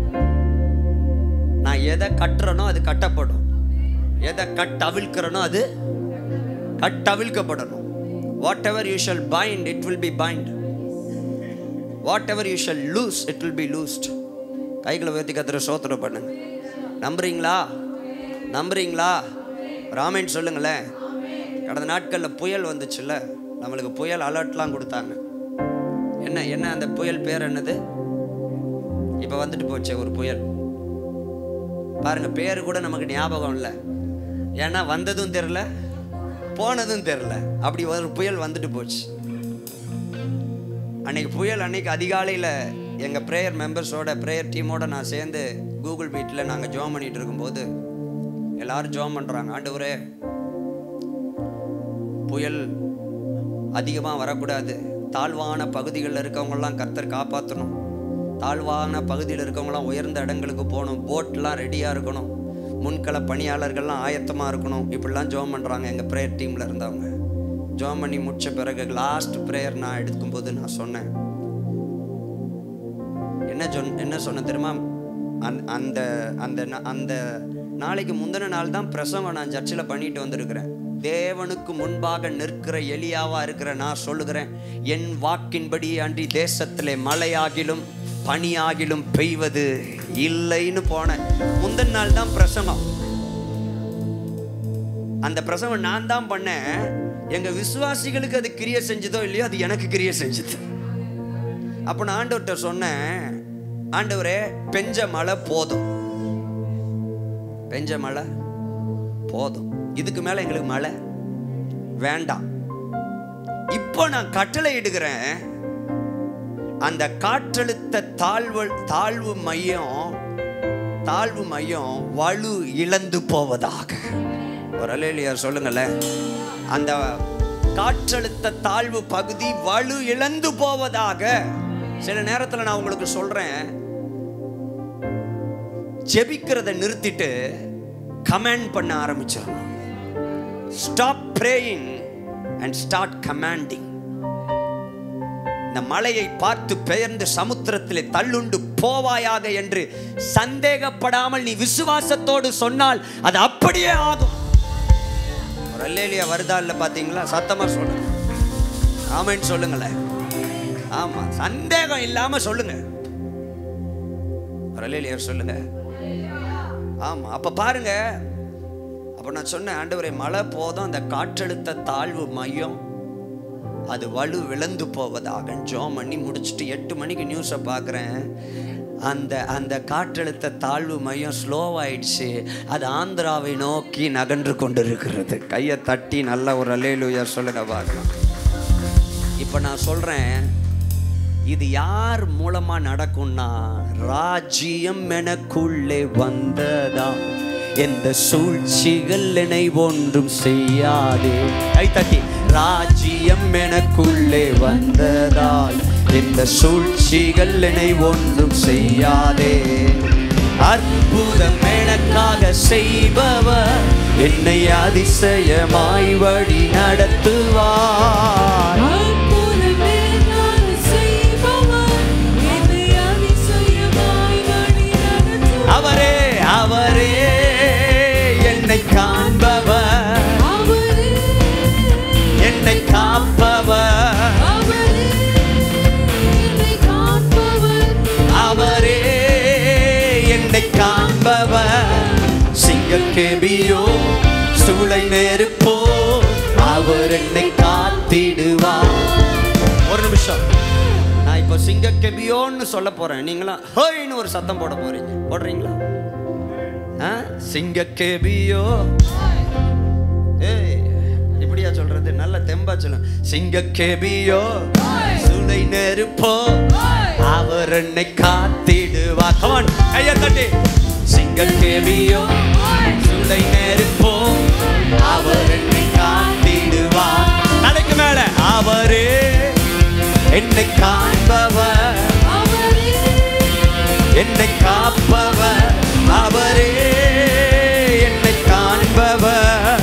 நான் எதை கட்டுறனோ அது கட்டப்படும் எதை கட்டவிழ்க்கிறனோ அது கட்டவிழ்க்கப்படணும் whatever you shall bind it will be bind whatever you shall loose it will be loosed கைகளை உயர்த்தி கத்துற சோத்திரம் பண்ணுங்க நம்புறீங்களா நம்புறீங்களா ராமேன் சொல்லுங்களேன் கடந்த நாட்களில் புயல் வந்துச்சுல்ல நம்மளுக்கு புயல் அலர்ட்லாம் கொடுத்தாங்க என்ன என்ன அந்த புயல் பேர் என்னது இப்போ வந்துட்டு போச்சே ஒரு புயல் பாருங்க பேர் கூட நமக்கு ஞாபகம் இல்லை ஏன்னா வந்ததும் தெரில போனதும் தெரில அப்படி ஒரு புயல் வந்துட்டு போச்சு அன்னைக்கு புயல் அன்னைக்கு அதிகாலையில் எங்கள் ப்ரேயர் மெம்பர்ஸோட ப்ரேயர் டீமோட நான் சேர்ந்து கூகுள் மீட்டில் நாங்கள் ஜோம் பண்ணிட்டு இருக்கும்போது எல்லாரும் ஜோம் பண்ணுறாங்க ஆண்டவரே புயல் அதிகமாக வரக்கூடாது தாழ்வான பகுதிகளில் இருக்கவங்கெல்லாம் கர்த்தர் காப்பாற்றணும் தாழ்வான பகுதியில் இருக்கவங்களாம் உயர்ந்த இடங்களுக்கு போகணும் போட்லாம் ரெடியாக இருக்கணும் முன்கள பணியாளர்கள்லாம் ஆயத்தமாக இருக்கணும் இப்படிலாம் ஜோம் பண்ணுறாங்க எங்கள் ப்ரேயர் டீமில் இருந்தவங்க ஜோம் பண்ணி முடிச்ச பிறகு லாஸ்ட் ப்ரேயர் நான் எடுக்கும்போது நான் சொன்னேன் என்ன சொன் என்ன சொன்ன தெரியுமா அந் அந்த அந்த நா- அந்த நாளைக்கு முந்தின நாள் தான் பிரசவம் நான் சர்ச்சில் பண்ணிட்டு வந்திருக்கிறேன் தேவனுக்கு முன்பாக நிற்கிற எலியாவா இருக்கிற நான் சொல்லுகிறேன் என் வாக்கின்படி அன்றி தேசத்திலே மழையாகிலும் பனியாகிலும் பெய்வது இல்லைன்னு போனேன் முந்தின நாள் தான் பிரசவம் அந்த பிரசவம் நான் தான் பண்ணேன் எங்க விசுவாசிகளுக்கு அது கிரியை செஞ்சதோ இல்லையோ அது எனக்கு கிரியை செஞ்சது அப்போ நான் ஆண்டவர்கிட்ட சொன்னேன் ஆண்டவரே பெஞ்ச மழை போதும் பெஞ்ச மழை போதும் இதுக்கு மேல எங்களுக்கு மழை வேண்டாம் இப்போ நான் கட்டளை இடுகிறேன் அந்த காற்றழுத்த தாழ்வு தாழ்வு மையம் தாழ்வு மையம் வலு இழந்து போவதாக ஒரு அலையிலியார் சொல்லுங்களேன் அந்த காற்றழுத்த தாழ்வு பகுதி வலு இழந்து போவதாக சில நேரத்தில் நான் உங்களுக்கு சொல்றேன் ஜெபிக்கிறத நிறுத்திட்டு கமாண்ட் பண்ண ஆரம்பிச்சிடணும் stop praying and start commanding இந்த மலையை பார்த்து பெயர்ந்து சமுத்திரத்திலே தள்ளுண்டு போவாயாக என்று சந்தேகப்படாமல் நீ விசுவாசத்தோடு சொன்னால் அது அப்படியே ஆகும் ஒரு அல்லேலியா வருதா இல்லை பார்த்தீங்களா சத்தமா சொல்லுங்க ஆமைன்னு சொல்லுங்களேன் ஆமா சந்தேகம் இல்லாம சொல்லுங்க ஒரு அல்லேலியா சொல்லுங்க ஆமா அப்ப பாருங்க அப்ப நான் சொன்னேன் ஆண்டவரே மழை போதும் அந்த காற்றழுத்த தாழ்வு மையம் அது வலு விழுந்து போவதாக ஜோம் பண்ணி முடிச்சுட்டு எட்டு மணிக்கு நியூஸை பார்க்குறேன் அந்த அந்த காற்றழுத்த தாழ்வு மையம் ஸ்லோவாயிடுச்சு அது ஆந்திராவை நோக்கி நகன்று கொண்டிருக்கிறது கையை தட்டி நல்ல ஒரு அலேலுயா சொல்லுங்க பார்க்கலாம் இப்போ நான் சொல்கிறேன் இது யார் மூலமா நடக்கும்னா ராஜ்யம் எனக்குள்ளே வந்ததா எந்த சூழ்ச்சிகள் என்னை ஒன்றும் செய்யாதே கை தட்டி ராஜ்யம் எனக்குள்ளே வந்ததால் எந்த சூழ்ச்சிகள் என்னை ஒன்றும் செய்யாதே அற்புதம் எனக்காக செய்பவர் என்னை அதிசயமாய் வழி நடத்துவார் அற்புதம் எனக்காக செய்பவர் என்னை நெருப்போ அவர் என்னை காத்திடுவார் ஒரு நிமிஷம் நான் இப்போ சிங்க கெபியோன்னு சொல்ல போறேன் நீங்களாம் ஹோய்னு ஒரு சத்தம் போட போறீங்க போடுறீங்களா ஆ? சிங்க கெபியோ ஏய் இப்படியா சொல்றது நல்ல தெம்பா சொல்லும் சிங்க கெபியோ சுளை நெருப்போ அவர் என்னை காத்திடுவா கமான் கைய தட்டி சிங்க கெபியோ சுளை நெருப்போ அவர் என்னை காத்திடுவா தலைக்கு மேல அவரே என்னை காண்பவர் என்னை காப்பவர் அவரே என்னை காண்பவர்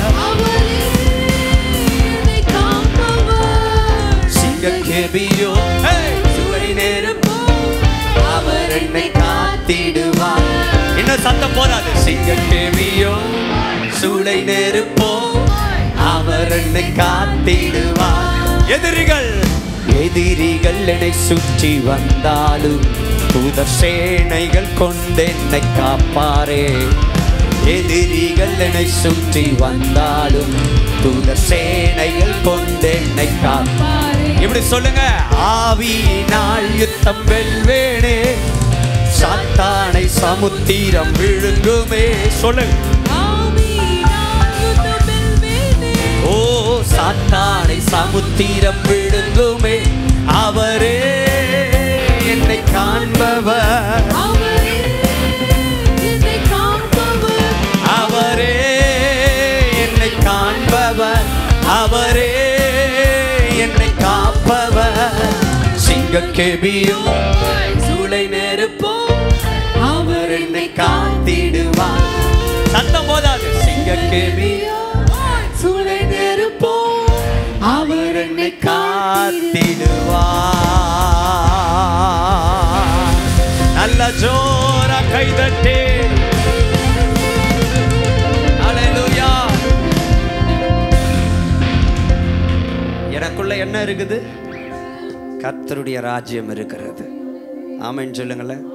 சிங்க கேபியோ சுவை நெருப்போ அவர் என்னை காத்திடுவார் இன்னும் சத்தம் போதாது சிங்க கேபியோ சூளை நெருப்போ அவர் என்னை காத்திடுவார் எதிரிகள் எதிரிகள் என்னை சுற்றி வந்தாலும் தூதர் சேனைகள் கொண்டு என்னை காப்பாரே எதிரிகள் என்னை சுற்றி வந்தாலும் தூதர் சேனைகள் கொண்டு என்னை காப்பாரே இப்படி சொல்லுங்க ஆவியினால் யுத்தம் வெல்வேனே சாத்தானை சமுத்திரம் விழுங்குமே சொல்லுங்க ஓ சாத்தானை சமுத்திரம் விழுங்குமே அவரே என்னை காண்பவர் அவரே என்னை காண்பவர் அவரே என்னை காப்பவர் சிங்க கெபியும் சூளை நெருப்போ அவர் என்னை காத்திடுவார் சத்தம் போதாது சிங்க கெபியும் சூளை நெருப்போ அவர் என்னை காத்திடுவார் நல்ல ஜோரா கைதட்டி ஹalleluya எனக்குள்ள என்ன இருக்குது கர்த்தருடைய ராஜ்யம் இருக்கிறது ஆமென்னு சொல்லுங்களேன்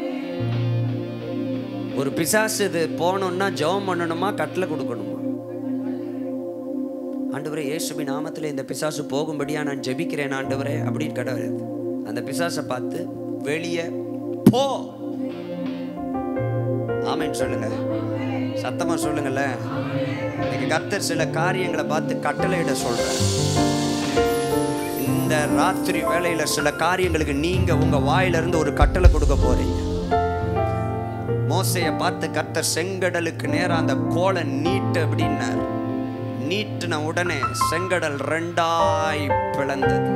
ஒரு பிசாசு இது போகணும்னா ஜெபம் பண்ணணுமா கட்டளை கொடுக்கணுமா ஆண்டவரே இயேசுவின் நாமத்தில் இந்த பிசாசு போகும்படியா நான் ஜெபிக்கிறேன் ஆண்டவரே அப்படின்னு கிடையாது அந்த பிசாசை பார்த்து வெளியே போ ஆமென்னு சொல்லுங்க சத்தமா சொல்லுங்களேன் இன்னைக்கு கர்த்தர் சில காரியங்களை பார்த்து கட்டளையிட சொல்றேன் இந்த ராத்திரி வேளையில சில காரியங்களுக்கு நீங்க உங்க வாயில இருந்து ஒரு கட்டளை கொடுக்க போறீங்க மோசைய பார்த்து கர்த்தர் செங்கடலுக்கு நேரா அந்த கோலை நீட்டு அப்படின்னார் நீட்டின உடனே செங்கடல் ரெண்டாய் பிளந்தது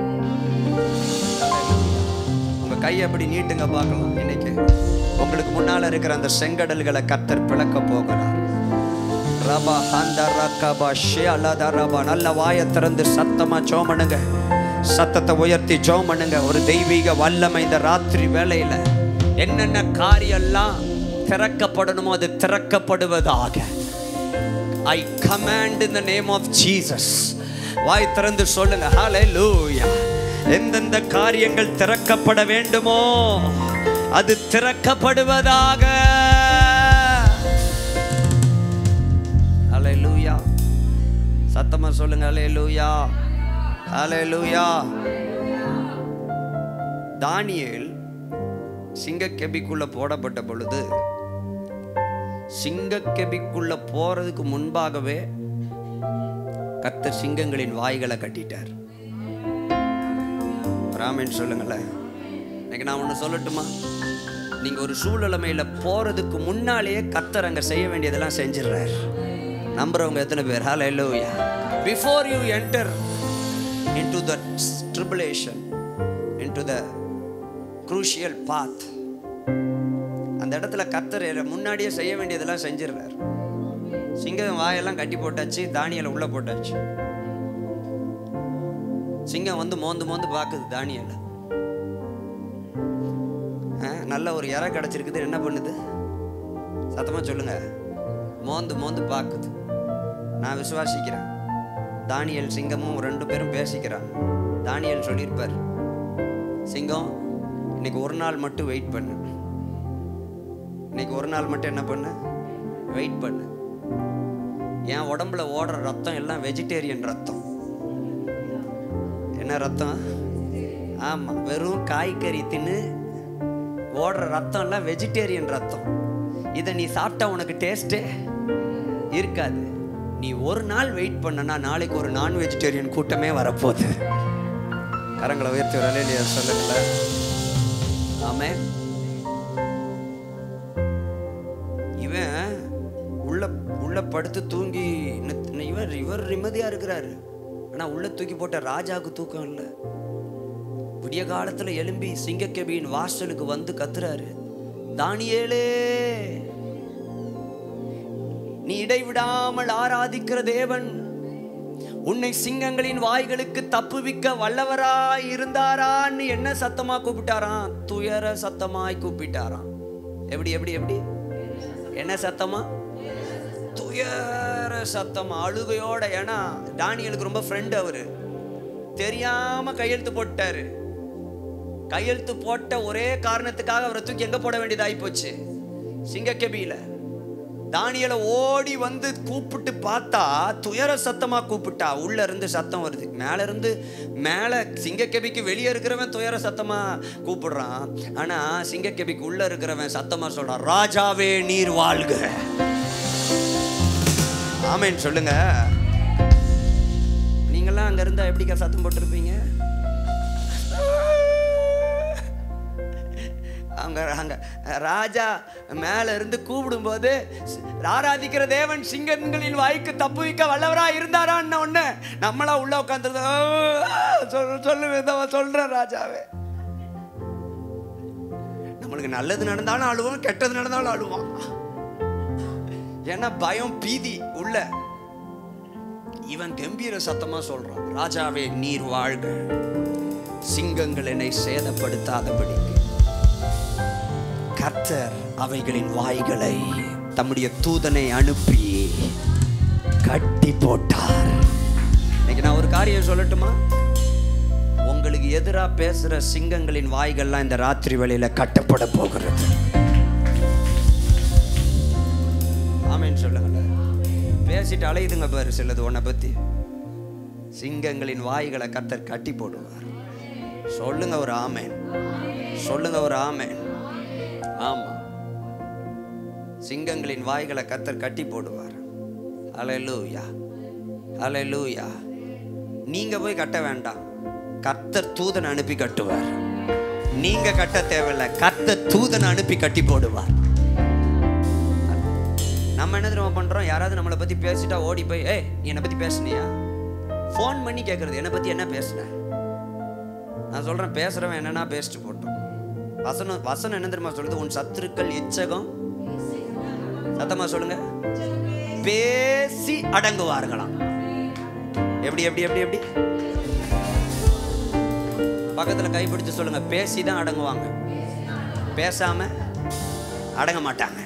உங்க கையை அப்படி நீட்டுங்க பார்க்கலாம் இன்னைக்கு உங்களுக்கு முன்னால இருக்கிற அந்த செங்கடல்களை கர்த்தர் பிளக்க போகிறார் ரபா ஹந்த ரக்கபா ஷே அல்லாத ரபா நல்ல வாயை திறந்து சத்தமா ஜோம் பண்ணுங்க சத்தத்தை உயர்த்தி ஜோம் பண்ணுங்க ஒரு தெய்வீக வல்லமை இந்த ராத்திரி வேளையில என்னென்ன காரியெல்லாம் திறக்கப்படணுமோ அது திறக்கப்படுவதாக I command in the name of Jesus வாய் திறந்து சொல்லுங்க ஹalleluya எந்தெந்த காரியங்கள் திறக்கப்பட வேண்டுமோ அது திறக்கப்படுவதாக ஹalleluya சத்தமா சொல்லுங்க ஹalleluya ஹalleluya தானியேல் சிங்கக்கெபிக்குள்ள போடப்பட்ட பொழுது சிங்கக்கெபிக்குள்ள போறதுக்கு முன்பாகவே கர்த்தர் சிங்கங்களின் வாய்களை கட்டிட்டார் ராமன் சொல்லுங்களேன் இன்னைக்கு நான் ஒன்று சொல்லட்டுமா நீங்க ஒரு சூழ்நிலைமையில போறதுக்கு முன்னாலேயே கர்த்தர் அங்க செய்ய வேண்டியதெல்லாம் செஞ்சிடுறார் நம்புறவங்க எத்தனை பேர் ஹalleluya before you enter into the tribulation into the crucial path அந்த இடத்துல கர்த்தர் முன்னாடியே செய்ய வேண்டியதெல்லாம் செஞ்சிடுறார் சிங்கம் வாயெல்லாம் கட்டி போட்டாச்சு தானியலை உள்ள போட்டாச்சு சிங்கம் வந்து மோந்து மோந்து பார்க்குது தானியலை ஆ, நல்ல ஒரு இறை கிடச்சிருக்குது என்ன பண்ணுது சத்தமாக சொல்லுங்க மோந்து மோந்து பார்க்குது நான் விசுவாசிக்கிறேன் தானியல் சிங்கமும் ரெண்டு பேரும் பேசிக்கிறாங்க தானியல் சொல்லியிருப்பார் சிங்கம் இன்னைக்கு ஒரு நாள் மட்டும் வெயிட் பண்ணு இன்னைக்கு ஒரு நாள் மட்டும் என்ன பண்ணு வெயிட் பண்ணு என் உடம்புல ஓடுற ரத்தம் எல்லாம் வெஜிடேரியன் ரத்தம் என்ன ரத்தம் ஆமாம் வெறும் காய்கறி தின்னு ஓடுற ரத்தம் எல்லாம் வெஜிடேரியன் ரத்தம் இதை நீ சாப்பிட்டா உனக்கு டேஸ்ட்டே இருக்காது நீ ஒரு நாள் வெயிட் பண்ணனா நாளைக்கு ஒரு நான் வெஜிடேரியன் கூட்டமே வரப்போகுது கரங்களை உயர்த்தி வரலே இல்லையா சொல்லுங்களேன் ஆமே இவன் உள்ள உள்ள படுத்து தூங்கி நித்- இவர் இவர் நிம்மதியா இருக்கிறாரு ஆனா உள்ள தூக்கி போட்ட ராஜாவுக்கு தூக்கம் இல்லை விடிய காலத்துல எழும்பி சிங்கக்கெபியின் வாசலுக்கு வந்து கத்துறாரு தானியேலே நீ இடைவிடாமல் ஆராதிக்கிற தேவன் உன்னை சிங்கங்களின் வாய்களுக்கு தப்புவிக்க வல்லவராய் இருந்தாரான்னு என்ன சத்தமா கூப்பிட்டாராம் துயர சத்தமாய் கூப்பிட்டாராம் எப்படி எப்படி எப்படி என்ன சத்தமா துயர சத்தம் அழுகையோட ஏன்னா டானியலுக்கு ரொம்ப ஃப்ரெண்ட் அவரு தெரியாம கையெழுத்து போட்டாரு கையெழுத்து போட்ட ஒரே காரணத்துக்காக அவரை தூக்கி எங்க போட வேண்டியதாகி போச்சு சிங்கக்கெபியில தானியலை ஓடி வந்து கூப்பிட்டு பார்த்தா துயர சத்தமா கூப்பிட்டா உள்ள இருந்து சத்தம் வருது மேல இருந்து மேல சிங்கக்கெபிக்கு வெளியே இருக்கிறவன் துயர சத்தமா கூப்பிடுறான் ஆனா சிங்கக்கெபிக்கு உள்ள இருக்கிறவன் சத்தமா சொல்றான் ராஜாவே நீர் வாழ்க ஆமேன்னு சொல்லுங்க நீங்கெல்லாம் அங்க இருந்தா எப்படிக்கா சத்தம் போட்டிருப்பீங்க அங்க அங்க ராஜா மேல இருந்து கூப்பிடும்போது ஆராதிக்கிற தேவன் சிங்கங்களின் வாய்க்கு தப்பு வைக்க வல்லவரா இருந்தாரான்னு ஒண்ணு நம்மளா உள்ள உட்காந்துருந்தோம் சொல்லு சொல்லு சொல்ற ராஜாவே நம்மளுக்கு நல்லது நடந்தாலும் அழுவோம் கெட்டது நடந்தாலும் அழுவோம் ஏன்னா பயம் பீதி உள்ள இவன் கம்பீர சத்தமா சொல்றான் ராஜாவே நீர் வாழ்க சிங்கங்கள் என்னை சேதப்படுத்தாதபடி கர்த்தர் அவைகளின் வாய்களை தம்முடைய தூதனை அனுப்பி கட்டி போட்டார் இன்னைக்கு நான் ஒரு காரியம் சொல்லட்டுமா உங்களுக்கு எதிரா பேசுற சிங்கங்களின் வாய்கள்லாம் இந்த ராத்திரி வேளையில கட்டப்பட போகிறது ஆமேன்னு சொல்லுங்களேன் பேசிட்டு அலையுதுங்க பாரு சிலது உன்னை பத்தி சிங்கங்களின் வாய்களை கத்தர் கட்டி போடுவார் சொல்லுங்க ஒரு ஆமேன் சொல்லுங்க ஒரு ஆமேன் ஆமா சிங்கங்களின் வாய்களை கத்தர் கட்டி போடுவார் அலையலூயா அலையலூயா நீங்க போய் கட்ட வேண்டாம் கர்த்தர் தூதனை அனுப்பி கட்டுவார் நீங்க கட்ட தேவையில்ல கர்த்தர் தூதனை அனுப்பி கட்டி போடுவார் நம்ம என்ன தெரியுமா பண்றோம் யாராவது நம்மளை பத்தி பேசிட்டா ஓடி போய் ஏய் நீ என்னை பத்தி பேசுனியா ஃபோன் பண்ணி கேட்கறது என்னை பத்தி என்ன பேசுன நான் சொல்றேன் பேசுறவன் என்னன்னா பேசிட்டு போட்டோம் வசனம் வசனம் என்ன தெரியுமா சொல்லுது உன் சத்துருக்கள் எச்சகம் சத்தமா சொல்லுங்க பேசி அடங்குவார்களாம் எப்படி எப்படி எப்படி எப்படி பக்கத்துல கைப்பிடிச்சு சொல்லுங்க பேசி தான் அடங்குவாங்க பேசாம அடங்க மாட்டாங்க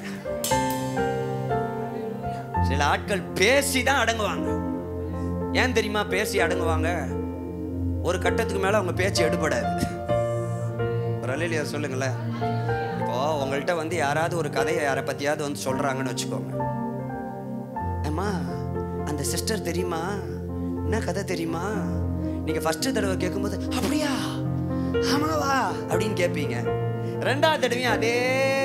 சில ஆட்கள் பேசி தான் அடங்குவாங்க ஏன் தெரியுமா பேசி அடங்குவாங்க ஒரு கட்டத்துக்கு மேல அவங்க பேச்சு எடுபடாது ஒரு அலையிலியா சொல்லுங்களேன் இப்போ உங்கள்கிட்ட வந்து யாராவது ஒரு கதையை யாரை பத்தியாவது வந்து சொல்றாங்கன்னு வச்சுக்கோங்க அம்மா அந்த சிஸ்டர் தெரியுமா என்ன கதை தெரியுமா நீங்க ஃபர்ஸ்ட் தடவை கேட்கும்போது அப்படியா ஆமாவா அப்படின்னு கேட்பீங்க ரெண்டாவது தடவையும் அதே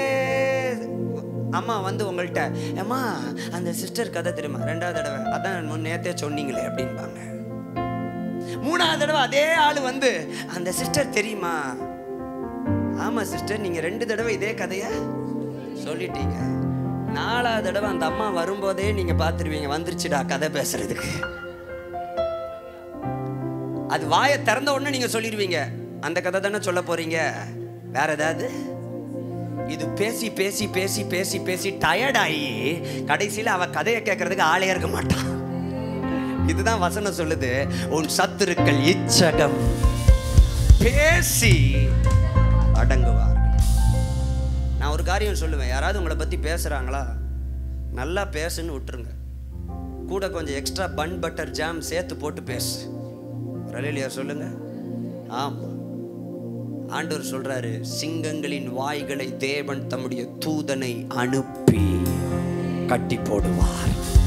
அம்மா வந்து உங்கள்கிட்ட அம்மா அந்த சிஸ்டர் கதை தெரியுமா ரெண்டாவது தடவை அதான் முன் நேத்தே சொன்னீங்களே அப்படின்பாங்க மூணாவது தடவை அதே ஆள் வந்து அந்த சிஸ்டர் தெரியுமா ஆமா சிஸ்டர் நீங்க ரெண்டு தடவை இதே கதைய சொல்லிட்டீங்க நாலாவது தடவை அந்த அம்மா வரும்போதே நீங்க பார்த்துருவீங்க வந்துருச்சுடா கதை பேசுறதுக்கு அது வாயை திறந்த உடனே நீங்க சொல்லிடுவீங்க அந்த கதை தானே சொல்ல போறீங்க வேற ஏதாவது இது பேசி பேசி பேசி பேசி பேசி டயர்ட் ஆகி கடைசியில் அவ கதையை கேட்கறதுக்கு ஆளே இருக்க மாட்டான் இதுதான் வசனம் சொல்லுது உன் சத்துருக்கள் இச்சகம் பேசி அடங்குவார்கள் நான் ஒரு காரியம் சொல்லுவேன் யாராவது உங்களை பற்றி பேசுகிறாங்களா நல்லா பேசுன்னு விட்டுருங்க கூட கொஞ்சம் எக்ஸ்ட்ரா பன் பட்டர் ஜாம் சேர்த்து போட்டு பேசு ரலிலியா சொல்லுங்க ஆமாம் ஆண்டவர் சொல்றாரு சிங்கங்களின் வாய்களை தேவன் தம்முடைய தூதனை அனுப்பி கட்டி போடுவார்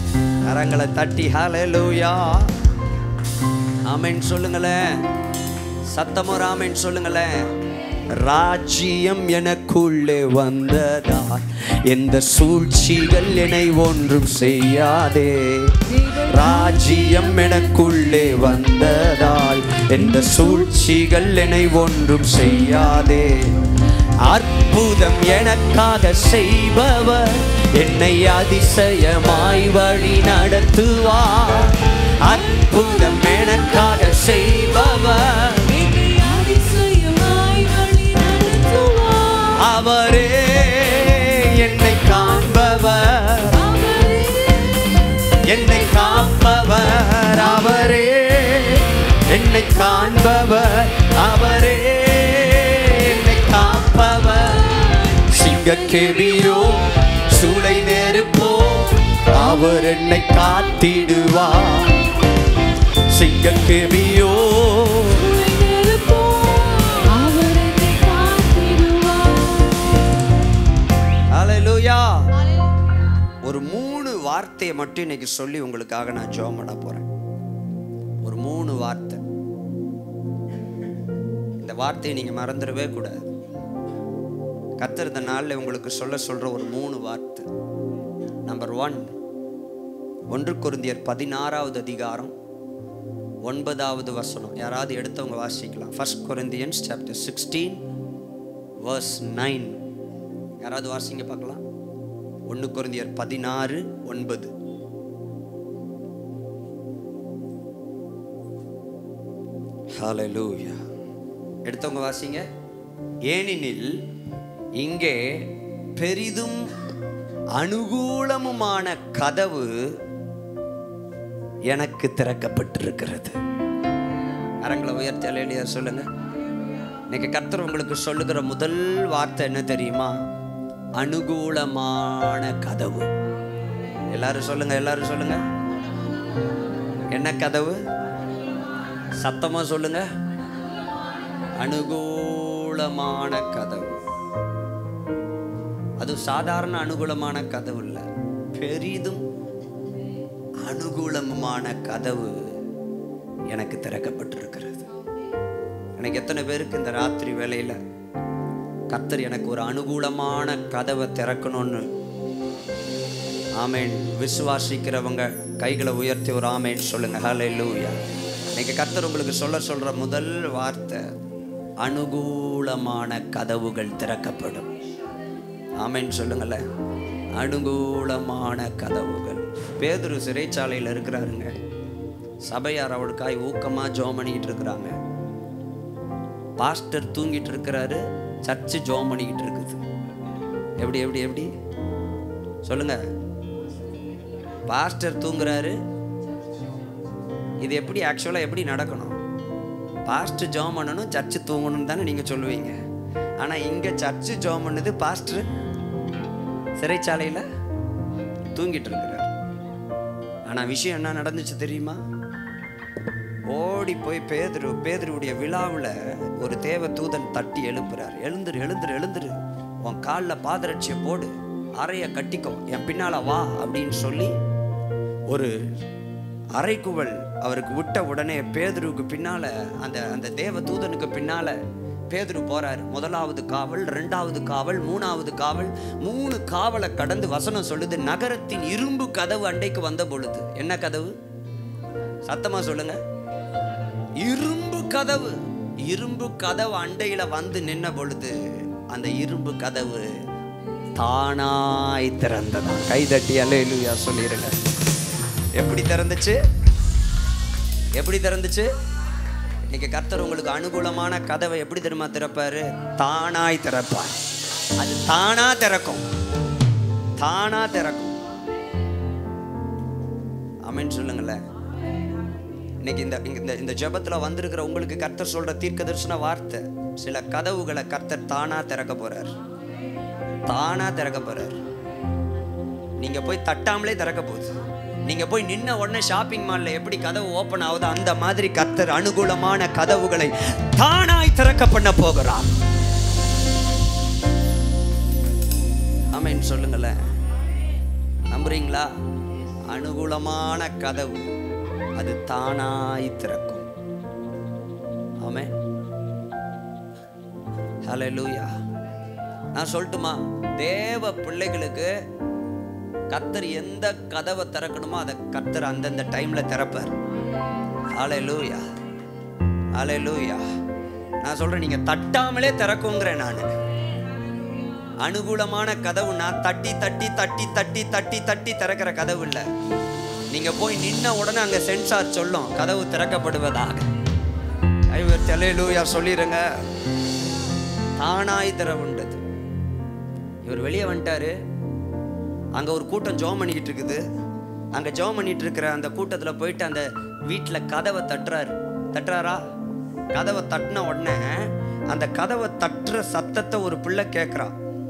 கரங்களை தட்டி ஹalleluya ஆமென் சொல்லுங்களேன் சத்தமோ ராமன் சொல்லுங்களேன் ராஜ்யம் எனக்குள்ளே வந்ததா எந்த சூழ்ச்சிகள் என்னை ஒன்றும் செய்யாதே ராஜ்யம் எனக்குள்ளே வந்ததால் எந்த சூழ்ச்சிகள் என்னை ஒன்றும் செய்யாதே அற்புதம் எனக்காக செய்பவர் என்னை அதிசயமாய் வழி நடத்துவார் அற்புதம் எனக்காக செய்பவர் என்னை அதிசயமாய் வழி நடத்துவார். அவரே என்னை காண்பவர் அவரே என்னை காப்பவர் அவரே என்னை காண்பவர் அவரே என்னை காப்பவர் சிங்கக்கெவியோ சூளை நெருப்போ அவர் என்னை காத்திடுவார் சிங்கக்கெவியோ உன்னை நெருப்போம். அவர் என்னை காத்திடுவார். ஹalleluya ஒரு மூணு வார்த்தையை மட்டும் இன்னைக்கு சொல்லி உங்களுக்காக நான் ஜெபம் பண்ண போறேன் ஒரு மூணு வார்த்தை இந்த வார்த்தையை நீங்க மறந்துடவே கூடாது கத்தர் இந்த நாளில் உங்களுக்கு சொல்ல சொல்ற ஒரு மூணு வார்த்தை நம்பர் ஒன் ஒன்று குருந்தியர் பதினாறாவது அதிகாரம் ஒன்பதாவது வசனம் யாராவது எடுத்தவங்க வாசிக்கலாம் first Corinthians chapter sixteen verse nine யாராவது வாசிங்க பார்க்கலாம் ஒன்று குருந்தியர் பதினாறு ஒன்பது ஹalleluya எடுத்தவங்க வாசிங்க ஏனெனில் இங்கே பெரிதும் அனுகூலமுமான கதவு எனக்கு திறக்கப்பட்டிருக்கிறது அரங்களை உயர்த்தி அலையிலியா சொல்லுங்க இன்னைக்கு கர்த்தர் உங்களுக்கு சொல்லுகிற முதல் வார்த்தை என்ன தெரியுமா அனுகூலமான கதவு எல்லாரும் சொல்லுங்க எல்லாரும் சொல்லுங்க என்ன கதவு சத்தமா சொல்லுங்க அனுகூலமான கதவு அது சாதாரண அனுகூலமான கதவு இல்லை பெரிதும் அனுகூலமான கதவு எனக்கு திறக்கப்பட்டிருக்கிறது எனக்கு எத்தனை பேருக்கு இந்த ராத்திரி வேளையில கர்த்தர் எனக்கு ஒரு அனுகூலமான கதவை திறக்கணும்னு ஆமேன் விசுவாசிக்கிறவங்க கைகளை உயர்த்தி ஒரு ஆமேன் சொல்லுங்க ஹalleluya இன்னைக்கு கர்த்தர் உங்களுக்கு சொல்ல சொல்ற முதல் வார்த்தை அனுகூலமான கதவுகள் திறக்கப்படும் ஆமேன் சொல்லுங்களேன் அனுகூலமான கதவுகள் பேதுரு சிறைச்சாலையில் இருக்கிறாருங்க சபையார் அவளுக்காய் ஊக்கமா ஜோம் பண்ணிக்கிட்டு இருக்கிறாங்க பாஸ்டர் தூங்கிட்டு இருக்கிறாரு சர்ச்சு ஜோம் பண்ணிக்கிட்டு இருக்குது எப்படி எப்படி எப்படி சொல்லுங்க பாஸ்டர் தூங்குறாரு இது எப்படி ஆக்சுவலாக எப்படி நடக்கணும் பாஸ்டர் ஜோம் பண்ணணும் சர்ச்சு தூங்கணும் தானே நீங்கள் சொல்லுவீங்க ஆனால் இங்கே சர்ச்சு ஜோம் பண்ணுது பாஸ்டர் சிறைச்சாலையில் தூங்கிட்டு இருக்கிறார் ஆனால் விஷயம் என்ன நடந்துச்சு தெரியுமா ஓடி போய் பேதுரு பேதுருவுடைய விழாவில் ஒரு தேவ தூதன் தட்டி எழுப்புறார் எழுந்துரு எழுந்துரு எழுந்துரு உன் காலில் பாதரட்சியை போடு அறைய கட்டிக்கோ என் பின்னால வா அப்படின்னு சொல்லி ஒரு அறைக்குவல் அவருக்கு விட்ட உடனே பேதுருவுக்கு பின்னால அந்த அந்த தேவ தூதனுக்கு பின்னால பேதுரு போறாரு முதலாவது காவல் ரெண்டாவது காவல் மூணாவது காவல் மூணு காவலை கடந்து வசனம் சொல்லுது நகரத்தின் இரும்பு கதவு அண்டைக்கு வந்த பொழுது என்ன கதவு சத்தமா சொல்லுங்க இரும்பு கதவு இரும்பு கதவு அண்டையில வந்து நின்ன பொழுது அந்த இரும்பு கதவு தானாய் திறந்ததா கைதட்டி அல்லேலூயா சொல்லிருங்க எப்படி திறந்துச்சு எப்படி திறந்துச்சு இன்னைக்கு கர்த்தர் உங்களுக்கு அனுகூலமான கதவை எப்படி தெரியுமா திறப்பாரு தானாய் திறப்பார் அது தானா திறக்கும் தானா திறக்கும் அமேன் சொல்லுங்களேன் இன்னைக்கு இந்த இந்த இந்த ஜெபத்துல வந்திருக்கிற உங்களுக்கு கர்த்தர் சொல்ற தீர்க்க தரிசன வார்த்தை சில கதவுகளை கர்த்தர் தானா திறக்க போறார் தானா திறக்க போறார் நீங்க போய் தட்டாமலே திறக்க போகுது நீங்க போய் நின்ன உடனே ஷாப்பிங் மால்ல எப்படி கதவு ஓபன் ஆகுதோ அந்த மாதிரி கர்த்தர் அனுகூலமான கதவுகளை தானாய் திறக்க பண்ண போகிறார் ஆமென் சொல்லுங்களேன் நம்புறீங்களா அனுகூலமான கதவு அது தானாய் திறக்கும் ஆமே ஹalleluya நான் சொல்லட்டுமா தேவ பிள்ளைகளுக்கு கத்தர் எந்த கதவை திறக்கணுமோ அதை கத்தர் அந்தந்த டைம்ல திறப்பார் ஹalleluya ஹalleluya நான் சொல்றேன் நீங்க தட்டாமலே திறக்குங்கிறேன் நான் அனுகூலமான கதவு நான் தட்டி தட்டி தட்டி தட்டி தட்டி தட்டி திறக்கிற கதவு இல்லை நீங்க போய் நின்ன உடனே அங்க சென்சார் சொல்லும் கதவு திறக்கப்படுவதாக ஐவர் தெலையிலூயா சொல்லிடுங்க தானாய் திறவுண்டது இவர் வெளியே வந்துட்டாரு அங்க ஒரு கூட்டம் ஜோம் பண்ணிக்கிட்டு இருக்குது அங்க ஜோம் பண்ணிட்டு இருக்கிற அந்த கூட்டத்துல போயிட்டு அந்த வீட்டுல கதவை தட்டுறாரு தட்டுறாரா கதவை தட்டின உடனே அந்த கதவை தட்டுற சத்தத்தை ஒரு பிள்ளை கேட்குறா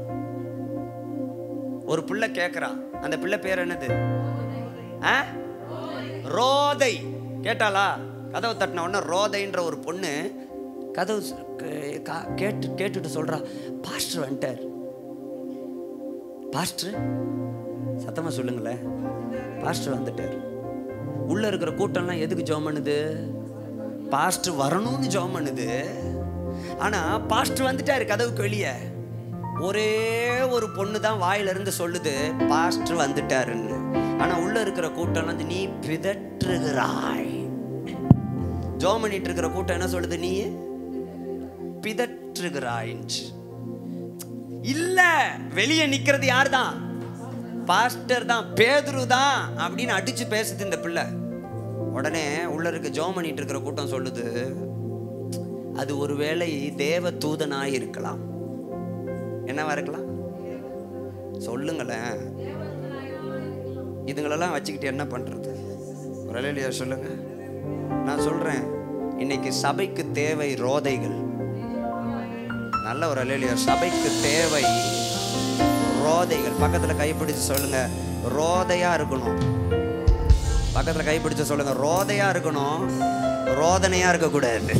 ஒரு பிள்ளை கேட்குறா அந்த பிள்ளை பேர் என்னது ஆ? ரோதை கேட்டாளா கதவை தட்டின உடனே ரோதைன்ற ஒரு பொண்ணு கதவு ஸ்- கே- கா- கேட்டு கேட்டுட்டு சொல்றா பாஸ்டர் வந்துட்டார் பாஸ்டர் சத்தமா சொல்லுங்களேன் பாஸ்டர் வந்துட்டார் உள்ள இருக்கிற கூட்டம்லாம் எதுக்கு ஜோம் பண்ணுது பாஸ்டர் வரணும்னு ஜோம் பண்ணுது ஆனா பாஸ்டர் வந்துட்டாரு கதவுக்கு வெளியே ஒரே ஒரு பொண்ணு தான் வாயில இருந்து சொல்லுது பாஸ்டர் வந்துட்டாருன்னு ஆனா உள்ள இருக்கிற கூட்டம் வந்து நீ பிதற்றுகிறாய் ஜோம் பண்ணிட்டு இருக்கிற கூட்டம் என்ன சொல்லுது நீ பிதற்றுகிறாய் இல்ல வெளியே நிக்கிறது யார் தான் பாஸ்டர் தான் பேதுரு தான் அப்படின்னு அடிச்சு பேசுது இந்த பிள்ளை உடனே உள்ள இருக்க ஜோம் பண்ணிட்டு இருக்கிற கூட்டம் சொல்லுது அது ஒருவேளை தேவ தூதனாய் இருக்கலாம் என்னவா இருக்கலாம் சொல்லுங்களேன் இதுங்களெல்லாம் வச்சுக்கிட்டு என்ன பண்றது ஒரு அலையிலையா சொல்லுங்க நான் சொல்றேன் இன்னைக்கு சபைக்கு தேவை ரோதைகள் நல்ல ஒரு அலையிலையா சபைக்கு தேவை ரோதைகள் பக்கத்துல கைப்பிடிச்சு சொல்லுங்க ரோதையா இருக்கணும் பக்கத்துல கைப்பிடிச்சு சொல்லுங்க ரோதையா இருக்கணும் ரோதனையா இருக்கக்கூடாது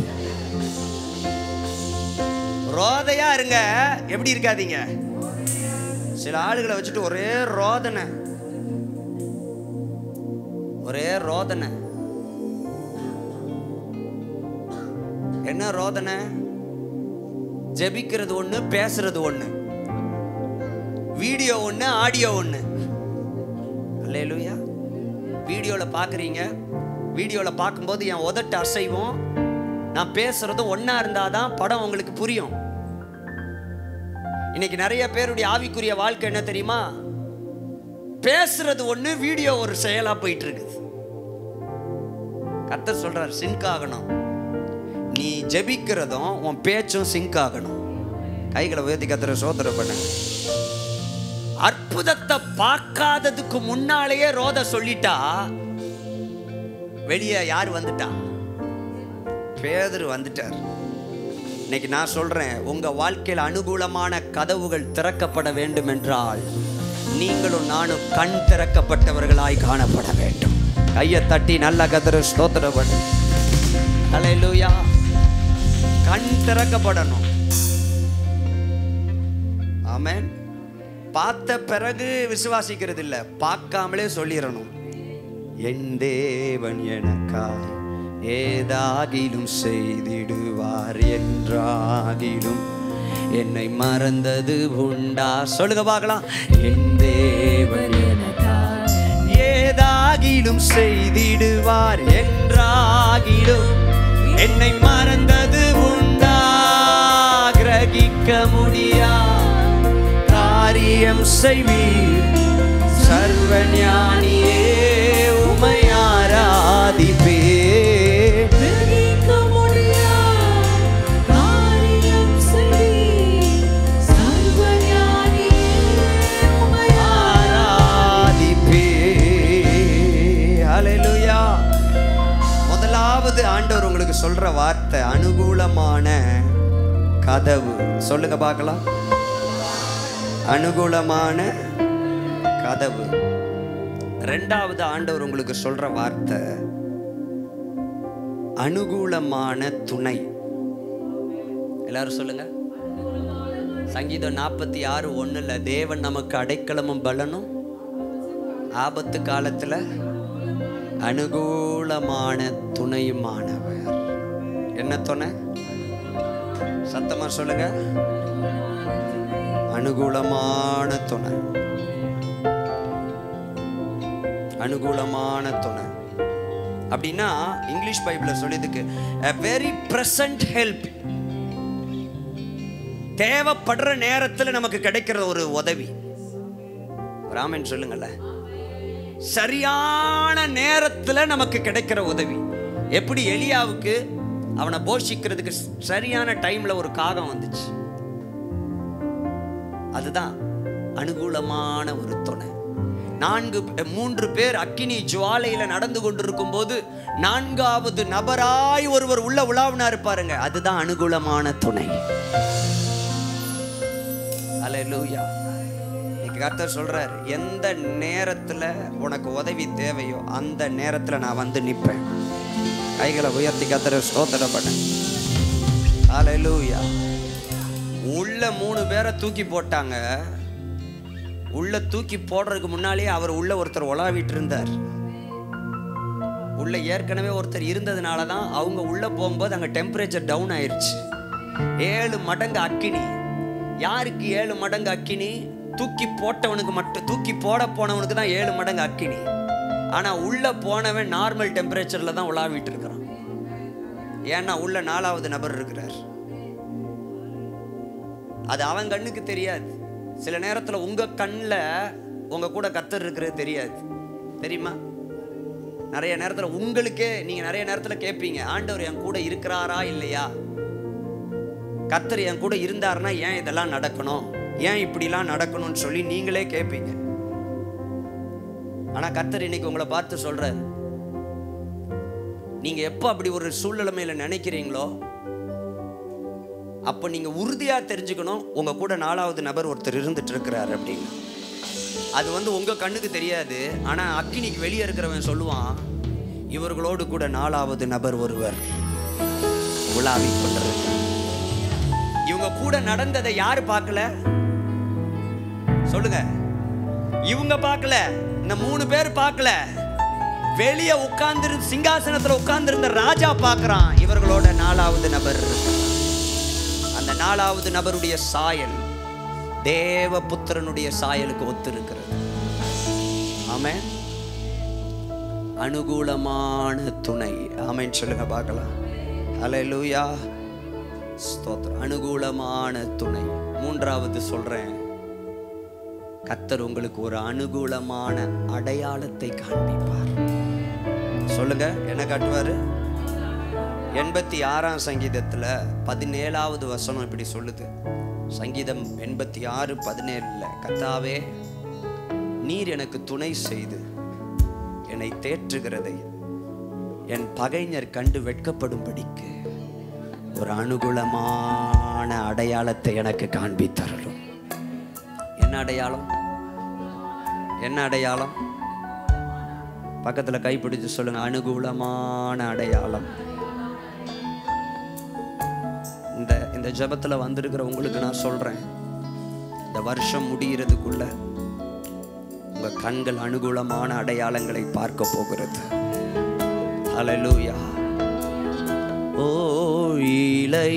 ரோதையா இருங்க எப்படி இருக்காதீங்க சில ஆளுகளை வச்சுட்டு ஒரே ரோதனை ஒரே ரோதனை என்ன ரோதனை ஜெபிக்கிறது ஒண்ணு பேசுறது ஒண்ணு வீடியோ ஒண்ணு ஆடியோ ஒண்ணு அல்லேலூயா வீடியோல பாக்குறீங்க வீடியோல பார்க்கும்போது என் உதட்டு அசைவும் நான் பேசுறதும் ஒண்ணா இருந்தாதான் படம் உங்களுக்கு புரியும் இன்னைக்கு நிறைய பேருடைய ஆவிக்குரிய வாழ்க்கை என்ன தெரியுமா பேசுறது ஒண்ணு வீடியோ ஒரு செயலா போயிட்டு இருக்குது கர்த்தர் சொல்றார் சிங்க் ஆகணும் நீ ஜெபிக்கிறதும் உன் பேச்சும் சிங்க் ஆகணும் கைகளை உயர்த்தி கத்துற சோதனை பண்ணுங்க அற்புதத்தை பார்க்காததுக்கு முன்னாலேயே ரோத சொல்லிட்டா வெளியே யார் வந்துட்டா பேதர் வந்துட்டார் இன்னைக்கு நான் சொல்றேன் உங்க வாழ்க்கையில் அனுகூலமான கதவுகள் திறக்கப்பட வேண்டும் என்றால் நீங்களும் நானும் கண் திறக்கப்பட்டவர்களாய் காணப்பட வேண்டும் கையை தட்டி நல்ல கதறு ஸ்தோத்திரம் பண்ணு ஹalleluya கண் திறக்கப்படணும் ஆமென் பார்த்த பிறகு விசுவாசிக்கிறது இல்ல பார்க்காமலே சொல்லிடணும் என் தேவன் எனக்காய் ஏதாகிலும் செய்திடுவார் என்றாகிலும் என்னை மறந்தது உண்டா சொல்லுங்க பார்க்கலாம் என் தேவன் எனக்காய் ஏதாகிலும் செய்திடுவார் என்றாகிலும் என்னை மறந்தது உண்டா கிரகிக்க முடியா காரியம் செய்வீர் சர்வஞானியே உமை ஆராதிப்பே கிரகிக்க முடியா காரியம் செய் சர்வஞானியே உம்மை ஆராதிப்பே ஹalleluya முதலாவது ஆண்டவர் உங்களுக்கு சொல்ற வார்த்தை அனுகூலமான கதவு சொல்லுங்க பார்க்கலாம் அனுகூலமான கதவு ரெண்டாவது ஆண்டவர் உங்களுக்கு சொல்ற வார்த்தை அனுகூலமான துணை எல்லாரும் சொல்லுங்க சங்கீதம் நாற்பத்தி ஆறு ஒண்ணுல தேவன் நமக்கு அடைக்கலமும் பலனும் ஆபத்து காலத்துல அனுகூலமான துணையுமானவர் என்ன துணை சத்தமா சொல்லுங்க அனுகூலமான துணை அனுகூலமான துணை அப்படின்னா இங்கிலீஷ் பைபிள்ல சொல்லியதுக்கு a very present help தேவைப்படுற நேரத்துல நமக்கு கிடைக்கிற ஒரு உதவி ராமன் சொல்லுங்கல்ல சரியான நேரத்துல நமக்கு கிடைக்கிற உதவி எப்படி எலியாவுக்கு அவனை போஷிக்கிறதுக்கு சரியான டைம்ல ஒரு காகம் வந்துச்சு அதுதான் அனுகூலமான ஒரு துணை நான்கு மூன்று பேர் அக்கினி ஜுவாலையில நடந்து கொண்டிருக்கும் போது நான்காவது நபராய் ஒருவர் உள்ள உலாவினாரு பாருங்க அதுதான் அனுகூலமான துணை அல்லேலூயா இன்னைக்கு கர்த்தர் சொல்றாரு எந்த நேரத்துல உனக்கு உதவி தேவையோ அந்த நேரத்துல நான் வந்து நிற்பேன் கைகளை உயர்த்தி கர்த்தரை ஸ்தோத்திரம் பண்ணேன் அல்லேலூயா உள்ள மூணு பேரை தூக்கி போட்டாங்க உள்ள தூக்கி போடுறதுக்கு முன்னாலேயே அவர் உள்ள ஒருத்தர் உலாவிட்டு இருந்தார் உள்ள ஏற்கனவே ஒருத்தர் இருந்ததுனால தான் அவங்க உள்ள போகும்போது அங்க டெம்பரேச்சர் டவுன் ஆயிருச்சு ஏழு மடங்கு அக்கினி யாருக்கு ஏழு மடங்கு அக்கினி தூக்கி போட்டவனுக்கு மட்டும் தூக்கி போட போனவனுக்கு தான் ஏழு மடங்கு அக்கினி ஆனா உள்ள போனவன் நார்மல் டெம்பரேச்சர்ல தான் உலாவிட்டு இருக்கிறான் ஏன்னா உள்ள நாலாவது நபர் இருக்கிறார் அது அவன் கண்ணுக்கு தெரியாது சில நேரத்துல உங்க கண்ணில் உங்க கூட கத்தர் இருக்கிறது தெரியாது தெரியுமா நிறைய நேரத்துல உங்களுக்கே நீங்க நிறைய நேரத்துல கேட்பீங்க ஆண்டவர் என் கூட இருக்கிறாரா இல்லையா கத்தர் என் கூட இருந்தாருன்னா ஏன் இதெல்லாம் நடக்கணும் ஏன் இப்படிலாம் நடக்கணும்னு சொல்லி நீங்களே கேட்பீங்க ஆனா கத்தர் இன்னைக்கு உங்களை பார்த்து சொல்றாரு நீங்க எப்போ அப்படி ஒரு சூழ்நிலைமையில நினைக்கிறீங்களோ அப்போ நீங்க உறுதியா தெரிஞ்சுக்கணும் உங்க கூட நாலாவது நபர் ஒருத்தர் இருந்துட்டு இருக்கிறார் அப்படின்னு அது வந்து உங்க கண்ணுக்கு தெரியாது ஆனா அக்கினிக்கு வெளியே இருக்கிறவன் சொல்லுவான் இவர்களோடு கூட நாலாவது நபர் ஒருவர் உலாவி கொண்டிருக்கிறார் இவங்க கூட நடந்ததை யாரு பார்க்கல சொல்லுங்க இவங்க பார்க்கல இந்த மூணு பேர் பார்க்கல வெளியே உட்கார்ந்து சிங்காசனத்துல உட்கார்ந்திருந்த ராஜா பார்க்கறான் இவர்களோட நாலாவது நபர் இருக்கிறார். அந்த நாலாவது நபருடைய சாயல் தேவ புத்திரனுடைய சாயலுக்கு ஒத்திருக்கிறது ஆமென் அனுகூலமான துணை ஆமென் சொல்லுங்க பார்க்கலாம் ஹalleluya ஸ்தோத்திரம் அனுகூலமான துணை மூன்றாவது சொல்றேன் கத்தர் உங்களுக்கு ஒரு அனுகூலமான அடையாளத்தை காண்பிப்பார் சொல்லுங்க என்ன காட்டுவாரு எண்பத்தி ஆறாம் சங்கீதத்துல பதினேழாவது வசனம் இப்படி சொல்லுது சங்கீதம் எண்பத்தி ஆறு பதினேழுல கத்தாவே நீர் எனக்கு துணை செய்து என்னை தேற்றுகிறதை என் பகைஞர் கண்டு வெட்கப்படும்படிக்கு ஒரு அனுகூலமான அடையாளத்தை எனக்கு காண்பித்தரலும் என்ன அடையாளம் என்ன அடையாளம் பக்கத்துல கைப்பிடிச்சு சொல்லுங்க அனுகூலமான அடையாளம் இந்த இந்த ஜெபத்துல வந்திருக்கிற உங்களுக்கு நான் சொல்றேன் இந்த வருஷம் முடிகிறதுக்குள்ள உங்க கண்கள் அனுகூலமான அடையாளங்களை பார்க்க போகிறது ஹalleluya ஓ இலை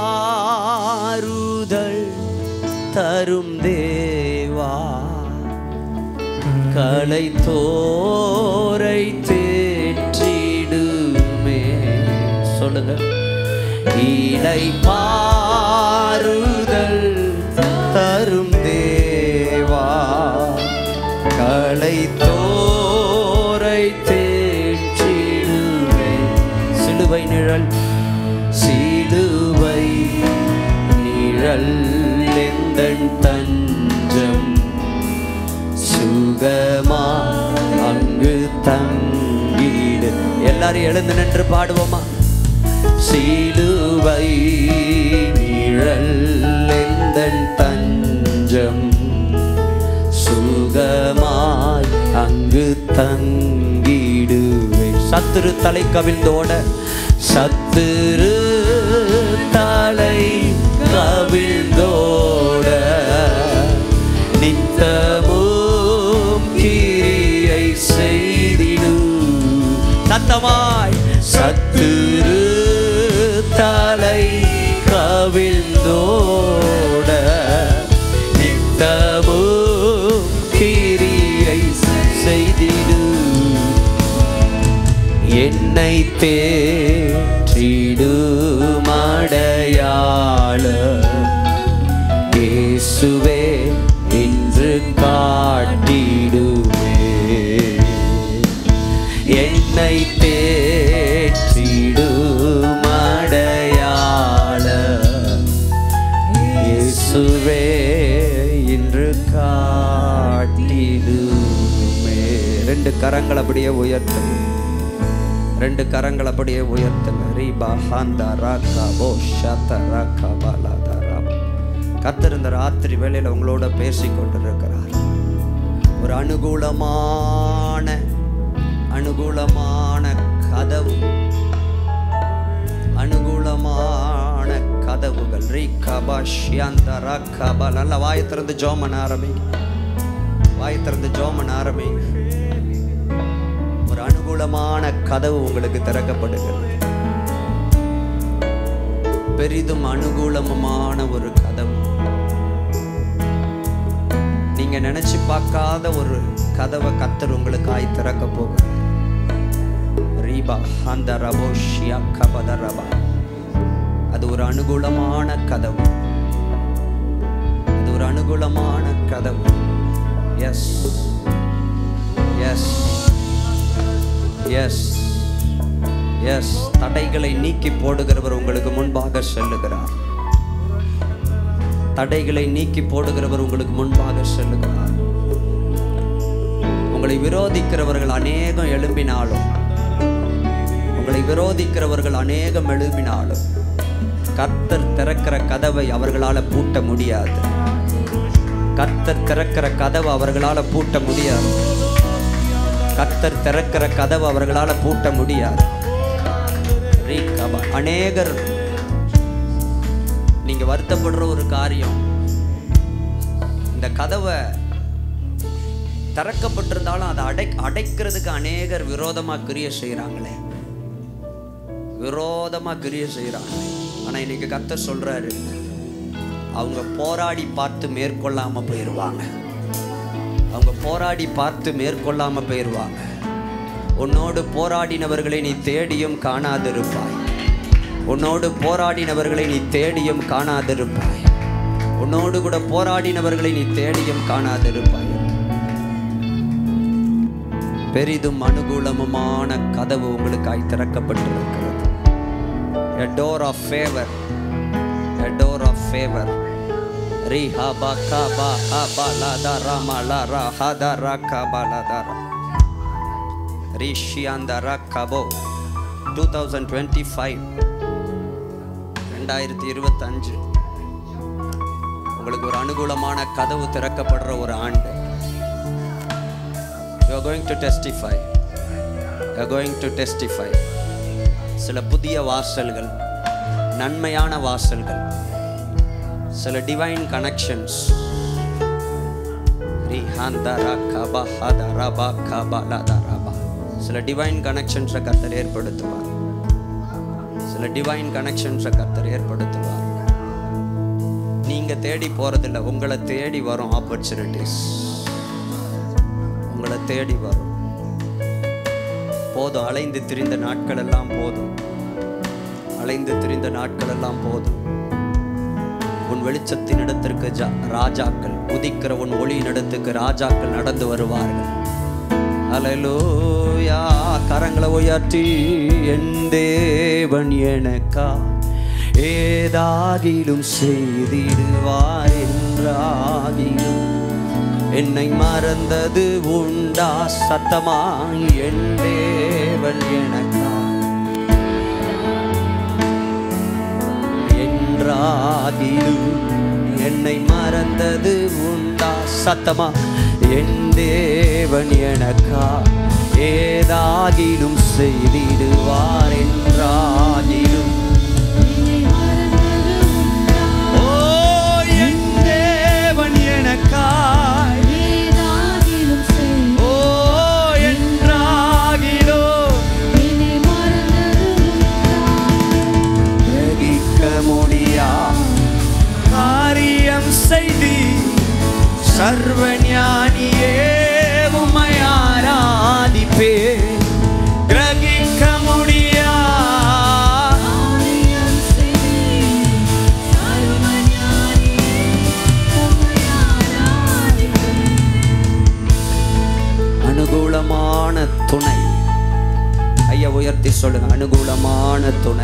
பாருதல் தரும் தேவா களை தோரை தேற்றிடுமே சொல்லுங்க இலை பாருதல் தரும் தேவா களை தோரை தேற்றிடுமே சிலுவை நிழல் சிலுவை நிழல் எந்தன் தஞ்சம் சுகமா அங்கு தங்கிடு எல்லாரும் எழுந்து நின்று பாடுவோமா சிலுவை நிழல் எந்தன் தஞ்சம் சுகமாய் அங்கு தங்கிடுவே சத்துரு தலை கவிழ்ந்தோட சத்துரு தலை கவிழ்ந்தோட நித்தமும் கிரிய சத்தமாய் சத்துரு தலை கவிழ்ந்தோட நித்தமும் கிரியை செய்திடு என்னை தேற்றிடுமடையாள இயேசுவே இன்று காட்டிடுவே என்னை தேற்றிடுமடையாள இயேசுவே இன்று காட்டிடுமே ரெண்டு கரங்கள் அப்படியே உயர்த்துங்க ரெண்டு கரங்கள் அப்படியே உயர்த்துங்க ரீபா ஹாந்தா ராக்கா போ ஷாத்த ராக்கா பாலாதா ராபா கர்த்தர் இந்த ராத்திரி வேளையில உங்களோட பேசி கொண்டிருக்கிறார் ஒரு அனுகூலமான அனுகூலமான கதவு அனுகூலமான கதவுகள் ரீ கபா ஷியாந்த ராக்கபா நல்ல வாயை திறந்து ஜோமன் ஆரம்பிங்க வாயை திறந்து ஜோமன் ஆரம்பிங்க ஒரு அனுகூலமான கதவு உங்களுக்கு திறக்கப்படுகிறது பெரிதும் அனுகூலமான ஒரு கதவு நீங்க நினைச்சு பார்க்காத ஒரு கதவை கத்தர் உங்களுக்காய் திறக்க போகிறார் ரீபா அந்த ரபோ ஷியா கபத ரபா அது ஒரு அனுகூலமான கதவு அது ஒரு அனுகூலமான கதவு எஸ் எஸ் எஸ் எஸ் தடைகளை நீக்கி போடுகிறவர் உங்களுக்கு முன்பாக செல்லுகிறார் தடைகளை நீக்கி போடுகிறவர் உங்களுக்கு முன்பாக செல்லுகிறார் உங்களை விரோதிக்கிறவர்கள் அநேகம் எழும்பினாலும் உங்களை விரோதிக்கிறவர்கள் அநேகம் எழும்பினாலும் கர்த்தர் திறக்கிற கதவை அவர்களால் பூட்ட முடியாது கர்த்தர் திறக்கிற கதவை அவர்களால் பூட்ட முடியாது கர்த்தர் திறக்கிற கதவை அவர்களால் பூட்ட முடியாது ரீ கபா. அநேகர் நீங்க வருத்தப்படுற ஒரு காரியம் இந்த கதவை திறக்கப்பட்டிருந்தாலும் அதை அடை அடைக்கிறதுக்கு அநேகர் விரோதமா கிரிய செய்கிறாங்களே விரோதமா கிரிய செய்கிறாங்க ஆனா இன்னைக்கு கர்த்தர் சொல்றாரு அவங்க போராடி பார்த்து மேற்கொள்ளாம போயிடுவாங்க அவங்க போராடி பார்த்து மேற்கொள்ளாம போயிடுவாங்க உன்னோடு போராடினவர்களை நீ தேடியும் காணாதிருப்பாய் உன்னோடு போராடினவர்களை நீ தேடியும் காணாதிருப்பாய் உன்னோடு கூட போராடினவர்களை நீ தேடியும் காணாதிருப்பாய் பெரிதும் அனுகூலமுமான கதவு உங்களுக்காய் திறக்கப்பட்டிருக்கிறது a door of favor a door of favor ரி ஹா பா கா பா ஹா பா லா தா ரா மா லா ரா ஹா தா ரா கா பா லா தா ரா ரி ஷியாந்த ரா கபோ டூ தௌசண்ட் டுவெண்ட்டி ஃபைவ் ரெண்டாயிரத்தி இருபத்தஞ்சு உங்களுக்கு ஒரு அனுகூலமான கதவு திறக்கப்படுற ஒரு ஆண்டு you are going to testify you are going to testify சில புதிய வாசல்கள் நன்மையான வாசல்கள் சில டிவைன் கனெக்ஷன்ஸ் சில டிவைன் கனெக்ஷன்ஸை கர்த்தர் ஏற்படுத்துவார் சில டிவைன் கனெக்ஷன்ஸை கர்த்தர் ஏற்படுத்துவார் நீங்க தேடி போறதில்ல உங்களை தேடி வரும் ஆப்பர்ச்சுனிட்டிஸ் உங்களை தேடி வரும் போதும் அலைந்து திரிந்த நாட்கள் எல்லாம் போதும் அலைந்து திரிந்த நாட்கள் எல்லாம் போதும் உன் வெளிச்சத்தின் இடத்திற்கு ஜா- ராஜாக்கள் உதிக்கிற உன் ஒளியின் இடத்துக்கு ராஜாக்கள் நடந்து வருவார்கள் அலலூயா கரங்களை உயர்த்தி என் தேவன் எனக்கா ஏதாகிலும் செய்திடுவார் என்றாகிலும் என்னை மறந்தது உண்டா சத்தமாய் என் தேவன் எனக்கா என்றாகிலும் என்னை மறந்தது உண்டா சத்தமா என் தேவன் எனக்கா ஏதாகிலும் செய்திடுவார் என்றாகிலும் ஓ என் தேவன் எனக்காய் ஓ என்றாகிலும்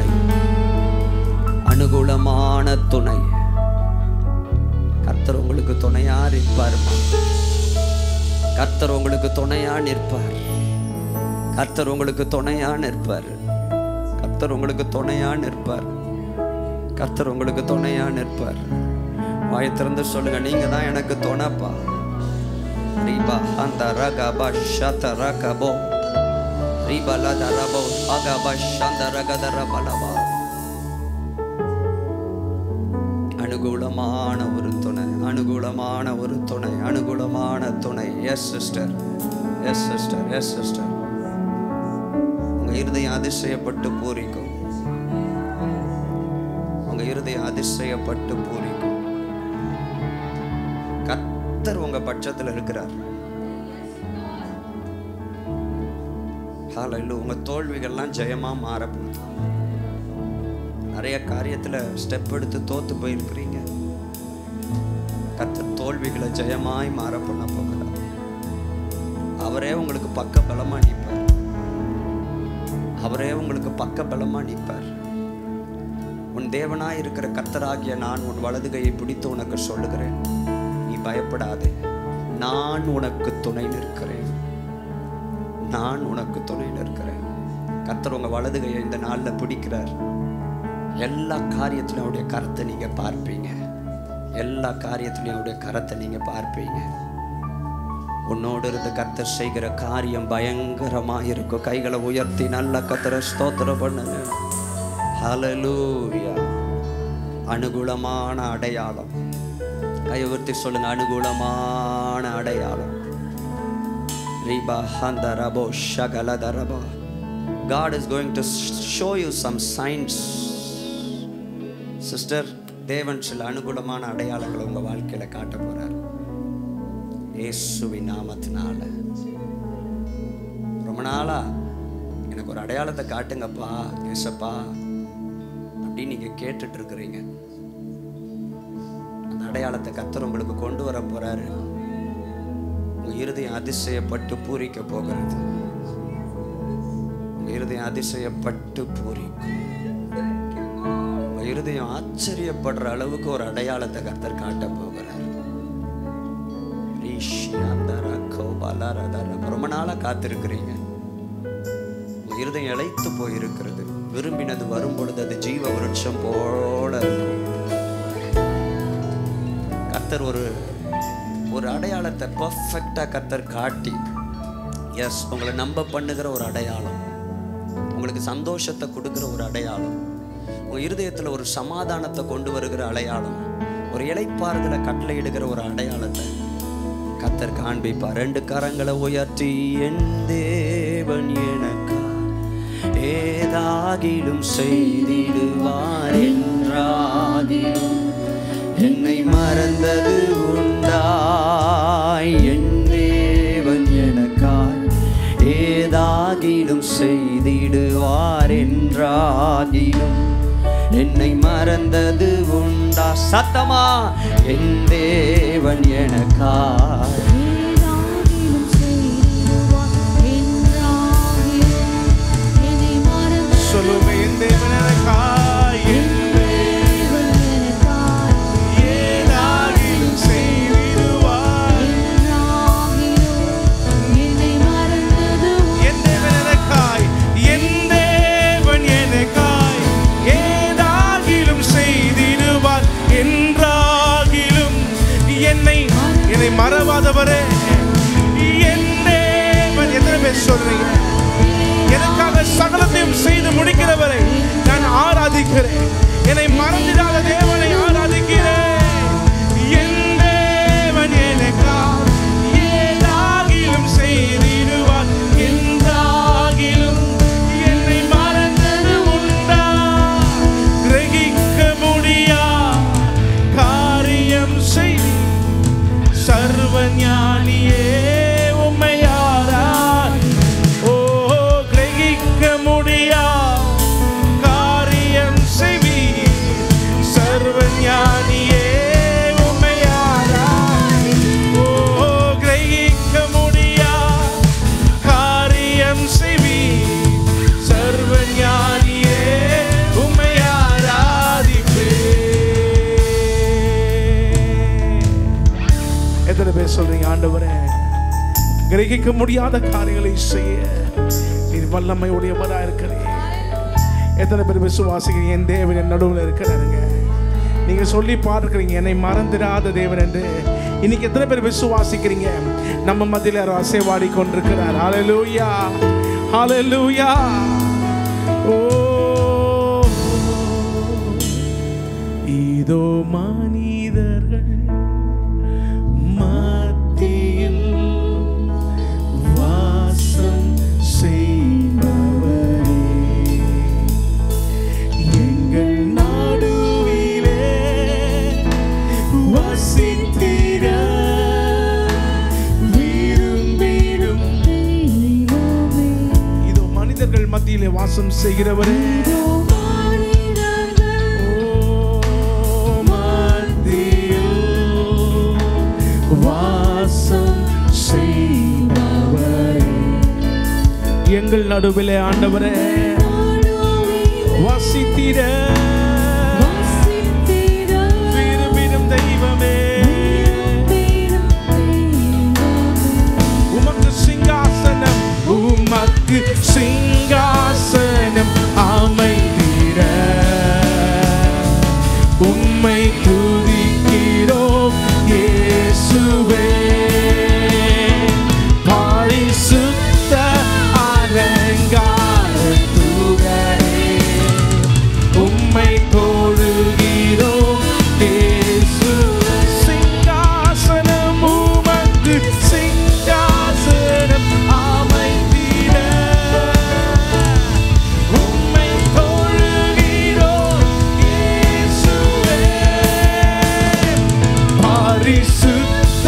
அனுகூலமான துணை கர்த்தர் உங்களுக்கு துணையா நிற்பார் கர்த்தர் உங்களுக்கு துணையா நிற்பார் கர்த்தர் உங்களுக்கு துணையா நிற்பார் கர்த்தர் உங்களுக்கு துணையா நிற்பார் கர்த்தர் உங்களுக்கு துணையா நிற்பார் வாயை திறந்து சொல்லுங்க நீங்க தான் எனக்கு துணைப்பா ரீபா அந்த ரகபா ஷத ரகபோ ரீபா லத ரபோ அகபா ஷந்த ரகத ரபலபா அனுகூலமான ஒரு துணை அனுகூலமான ஒரு துணை அனுகூலமான துணை yes sister yes sister yes sister உங்க இருதயம் அதிசயப்பட்டு பூரிக்கும் உங்க இருதயம் அதிசயப்பட்டு பூரிக்கும் கத்தர் உங்க பட்சத்தில் இருக்கிறார் ஹalleluya உங்க தோல்விகள்லாம் ஜெயமா மாறப்போகுது நிறைய காரியத்துல ஸ்டெப் எடுத்து தோத்து போயிருக்கிறீங்க கத்தர் தோல்விகளை ஜெயமாய் மாற பண்ண போகிறார் அவரே உங்களுக்கு பக்க பலமா நிற்பார் அவரே உங்களுக்கு பக்க பலமா நிற்பார் உன் தேவனாய் இருக்கிற கர்த்தராகிய நான் உன் வலது கையை பிடித்து உனக்கு சொல்லுகிறேன் நீ பயப்படாதே நான் உனக்கு துணை நிற்கிறேன் நான் உனக்கு துணை நிற்கிறேன் கர்த்தர் உங்க வலது கையை இந்த நாள்ல பிடிக்கிறார் எல்லா காரியத்திலும் அவருடைய கரத்தை நீங்க பார்ப்பீங்க எல்லா காரியத்திலையும் அவருடைய கரத்தை நீங்க பார்ப்பீங்க உன்னோடு இருந்து கர்த்தர் செய்கிற காரியம் பயங்கரமா இருக்கும் கைகளை உயர்த்தி நல்ல கத்தரை ஸ்தோத்திரம் பண்ணுங்க ஹalleluya அனுகூலமான அடையாளம் கையை உயர்த்தி சொல்லுங்க அனுகூலமான அடையாளம் ரிபா ஹந்த ரபோ ஷகல தரபா God is going to show you some signs sister தேவன் சில அனுகூலமான அடையாளங்களை உங்க வாழ்க்கையில காட்ட போறார் இயேசுவின் நாமத்தினால ரொம்ப நாளா எனக்கு ஒரு அடையாளத்தை காட்டுங்கப்பா ஏசப்பா அப்படின்னு நீங்க கேட்டுட்டு இருக்கிறீங்க அந்த அடையாளத்தை கத்தர் உங்களுக்கு கொண்டு வர போறாரு உங்க இருதயம் அதிசயப்பட்டு பூரிக்க போகிறது உங்க இருதயம் அதிசயப்பட்டு பூரிக்கும் உங்க இருதயம் ஆச்சரியப்படுற அளவுக்கு ஒரு அடையாளத்தை கர்த்தர் காட்ட போகிறார் ரீஷி அந்தர கோபால ரதர. ரொம்ப நாளா காத்திருக்கிறீங்க உங்க இருதயம் இழைத்து போயிருக்கிறது விரும்பினது வரும் பொழுது அது ஜீவ விருட்சம் போல இருக்கும் கர்த்தர் ஒரு ஒரு அடையாளத்தை பர்ஃபெக்டா கர்த்தர் காட்டி எஸ் உங்களை நம்ப பண்ணுகிற ஒரு அடையாளம் உங்களுக்கு சந்தோஷத்தை கொடுக்கிற ஒரு அடையாளம் உங்க இருதயத்துல ஒரு சமாதானத்தை கொண்டு வருகிற அடையாளம் ஒரு இளைப்பாறுதலை கட்டளையிடுகிற ஒரு அடையாளத்தை கத்தர் காண்பிப்பார் ரெண்டு கரங்களை உயர்த்தி என் தேவன் எனக்கா ஏதாகிலும் செய்திடுவார் என்றாகிலும் என்னை மறந்தது உண்டாய் என் தேவன் எனக்காய் ஏதாகிலும் செய்திடுவார் என்றாகிலும் என்னை மறந்தது உண்டா சத்தமா என் தேவன் எனக்காய் ஏதாகிலும் செய்திடுவார் என்றாகிலும் என்னை மறந்து சொல்லுங்க என் தேவன் எனக்காய் என் தேவன் எனக்காய் ஏதாகிலும் செய்திடுவார் என்றாகிலும் என்னை மறந்தது என் தேவன் எனக்காய் என் தேவன் எனக்காய் ஏதாகிலும் செய்திடுவார் என்றாகிலும் என்னை என்னை மறவாதவரே என் தேவன் எத்தனை பேர் சொல்றீங்க எனக்காக சகலத்தையும் செய்து முடிக்கிறவரை நான் ஆராதிக்கிறேன் என்னை மறந்திடாத தேவனை ஆராதிக்கிறேன் என் தேவன் எனக்காக ஏதாகிலும் செய்திடுவார் என்றாகிலும் என்னை மறந்தது உண்டா கிரகிக்க முடியா காரியம் செய்தி சர்வ ஞானியே உம்மையாரா ஓ கிரகிக்க முடியா ஆண்டவரே கிரகிக்க முடியாத காரியங்களை செய்ய நீர் வல்லமை உடையவரா இருக்கிறீர் எத்தனை பேர் விசுவாசிக்கிறீங்க என் தேவன் என் நடுவில் இருக்கிறாருங்க நீங்க சொல்லி பார்க்கிறீங்க என்னை மறந்துடாத தேவன் என்று இன்னைக்கு எத்தனை பேர் விசுவாசிக்கிறீங்க நம்ம மத்தியில் யாரோ அசைவாடி கொண்டிருக்கிறார் ஹalleluya ஹalleluya ஓ இதோ மனிதர்கள் மத்தியில் வாசம் செய்பவரே எங்கள் நடுவிலே வசித்திட விரும்பிடும் இதோ மனிதர்கள் மத்தியிலே வாசம் செய்கிறவரே ஓ, மத்தியில் வாசம் செய்பவரே எங்கள் நடுவிலே ஆண்டவரே வசித்திட விரும்பிடும் தெய்வமே உமக்கு சிங்காசனம் உமக்கு சிங்காசனம் அமைந்திட உம்மை துதிக்கிறோம் இயேசுவே பரிசுத்த அலங்கார தூதரே உம்மை தொழுகிறோம் இயேசுவே சிங்காசனம் உமக்கு சிங்காசனம் அமைந்திட உம்மை தொழுகிறோம் இயேசுவே பரிசுத்த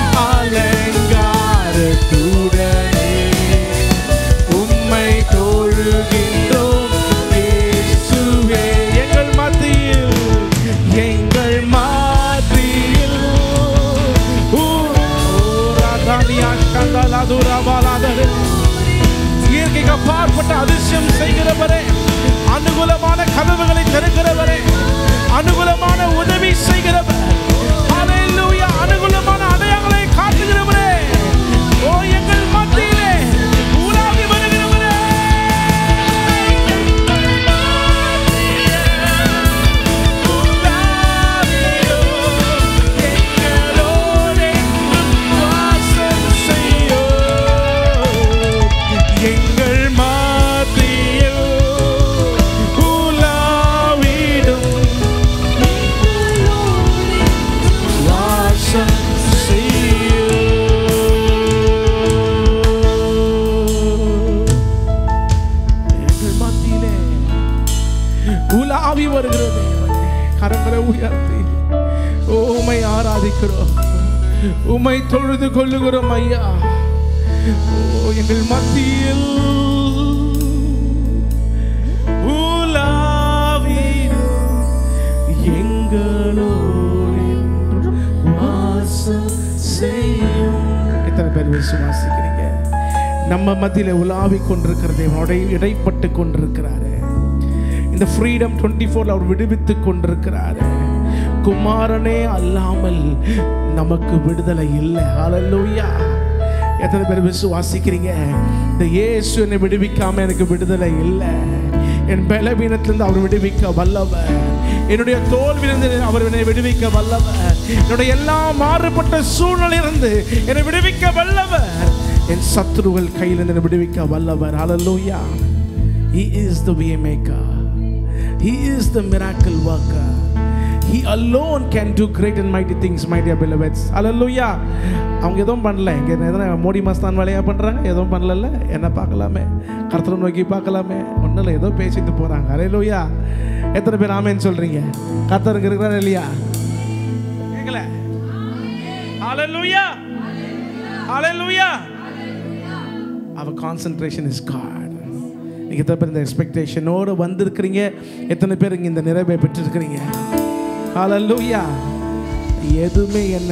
அலங்காரத்துடனே உம்மை தொழுகின்றோம் இயேசுவே எங்கள் மத்தியில் எங்கள் மத்தியில் ஊ, ராதானியா கந்தலாதுரபாலாதரே. இயற்கைக்கு அப்பாற்பட்ட அதிசயம் செய்கிறவரே அனுகூலமான கதவுகளை திறக்கிறவரே அனுகூலமான உதவி செய்கிறவர் ஹalleluya அனுகூலமான அடையாளங்களை காட்டுகிறவரே ஓ எங்கள் மத்தியிலே உலாவி வருகிறவரே எங்கள் மாதியில் உலாவிடும் வாசம் எங்கள் மத்தியிலே உலாவி வருகிற தேவனே கரங்களை உயர்த்தி ஓ, உம்மை ஆராதிக்கிறோம் உம்மை தொழுது கொள்ளுகிறோம் ஐயா ஓ எங்கள் மத்தியில் உலாவிடும் எங்களோடு என்றும் வாசம் செய்யும் எத்தனை பேர் விசுவாசிக்கிறீங்க நம்ம மத்தியில உலாவி கொண்டிருக்கிற தேவனோட இடைப்பட்டு கொண்டிருக்கிறாரு இந்த ஃப்ரீடம் டுவெண்ட்டி ஃபோர்ல அவர் விடுவித்து கொண்டிருக்கிறாரு குமாரனே அல்லாமல் நமக்கு விடுதலை இல்லை ஹalleluya எத்தனை பேர் விசுவாசிக்கிறீங்க இந்த இயேசு என்னை விடுவிக்காம எனக்கு விடுதலை இல்லை என் பலவீனத்திலிருந்து அவர் விடுவிக்க வல்லவர் என்னுடைய தோல்வியிலிருந்து அவர் என்னை விடுவிக்க வல்லவர் என்னுடைய எல்லா மாறுபட்ட சூழ்நிலையிலிருந்து என்னை விடுவிக்க வல்லவர் என் சத்துருகள் கையிலிருந்து என்னை விடுவிக்க வல்லவர் ஹalleluya he is the way maker he is the miracle worker he alone can do great and mighty things my dear beloveds hallelujah அவங்க எதுவும் பண்ணல இங்கே எதனா மோடி மஸ்தான் வேலையாக பண்ணுறாங்க எதுவும் பண்ணல என்ன பார்க்கலாமே கர்த்தரை நோக்கி பார்க்கலாமே ஒன்றும் இல்லை ஏதோ பேசிட்டு போகிறாங்க ஹalleluya எத்தனை பேர் ஆமேன்னு சொல்கிறீங்க கர்த்தருக்கு இருக்கிறாரு இல்லையா கேட்கல ஹalleluya ஹalleluya our concentration is God நீங்கள் எத்தனை பேர் இந்த எக்ஸ்பெக்டேஷனோடு வந்திருக்கிறீங்க எத்தனை பேர் இங்கே இந்த நிறைவை பெற்றிருக்கிறீங்க ஹalleluya எதுவுமே என்ன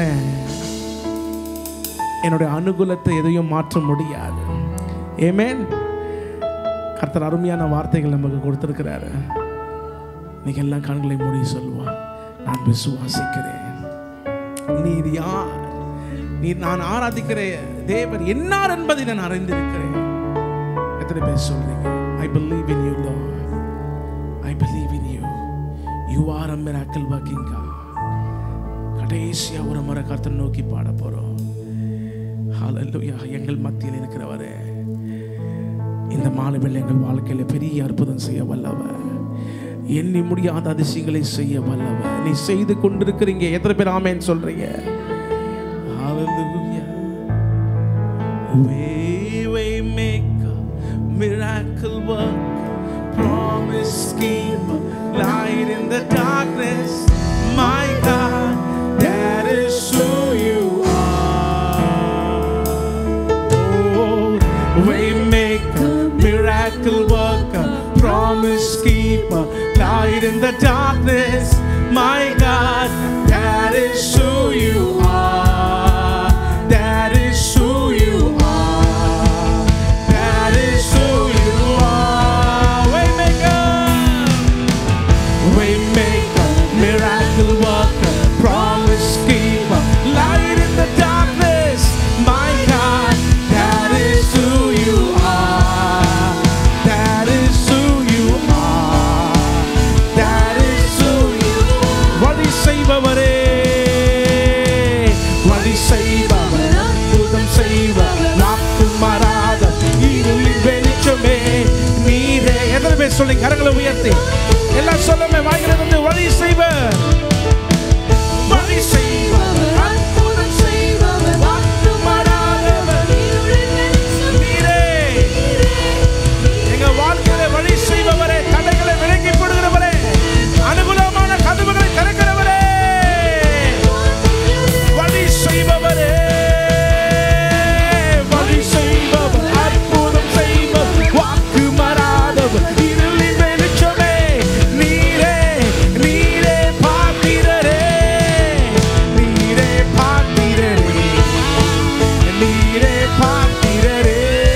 என்னுடைய அனுகூலத்தை எதையும் மாற்ற முடியாது ஏமேன் கர்த்தர் அருமையான வார்த்தைகள் நமக்கு கொடுத்திருக்கிறாரு நீங்க எல்லாம் கண்களை மூடி சொல்லுவான் நான் விசுவாசிக்கிறேன் நீர் யார் நீ நான் ஆராதிக்கிற தேவன் என்னார் என்பதை நான் அறிந்திருக்கிறேன் எத்தனை பேர் சொல்றீங்க I believe in you lord I believe in you you are a miracle working God கடைசியா ஒரு முறை கர்த்தர் நோக்கி பாட போறோம் ஹalleluya எங்கள் மத்தியில் இருக்கிறவரே இந்த மாலைவில் எங்கள் வாழ்க்கையில பெரிய அற்புதம் செய்ய வல்லவர் எண்ணி முடியாத அதிசயங்களை செய்ய வல்லவர் நீ செய்து கொண்டிருக்கிறீங்க எத்தனை பேர் ஆமேன்னு சொல்றீங்க Hallelujah. Way, way maker, miracle worker, promise keeper, light in the darkness. My God, that is who you are. Oh, way maker, miracle worker, promise keeper, light in the darkness. My God, that is who you are. That is who you are. That is who you are. Waymaker. Waymaker, miracle worker, promise keeper, light in the darkness. My God, that is who you are. That is who you are. That is who you are. வழி செய்பவரே வழி செய்பவர் அற்புதம் செய்வர் வாக்கு மாறாத இருளின் வெளிச்சமே நீரே எத்தனை பேர் சொல்லி கரங்களை உயர்த்தி எல்லாம் சொல்லுமே வாங்கிலிருந்து வழி செய்வர் வழி செய்வர் அற்புதம் செய்வர் வாக்கு மாறாதவர் நீரே எங்க வாழ்க்கையில வழி செய்பவரே தடைகளை விலக்கி போடுகிறவரே அனுகூலமான கதவுகளை திறக்கிறவரே வழி செய்பவரே வழி செய்பவர் அற்புதம் செய்பவர் வாக்கு மாறாதவர் இருளின் வெளிச்சமே நீரே நீரே பாத்திரரே நீரே பாத்திரரே நீரே பாத்திரரே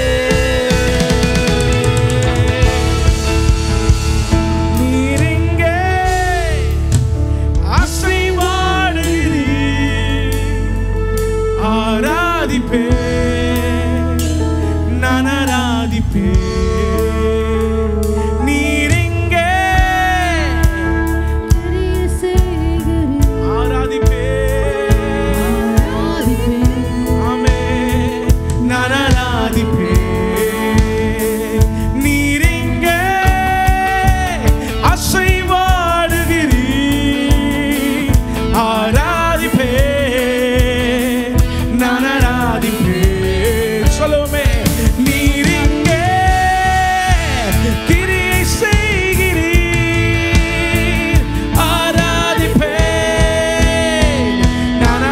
நீரிங்கே அசைவாடுகிறீர் ஆராதிப்பே நான் ஆராதிப்பே நீரிங்கே ஆராதிப்பே ஆமே நான் ஆராதிப்பே நீரிங்கே அசைவாடுகிறீர் ஆராதிப்பே நான் ஆராதிப்பே சொல்லுவோமே நீரிங்கே கிரியை செய்கிறீர் ஆராதிப்பே நான்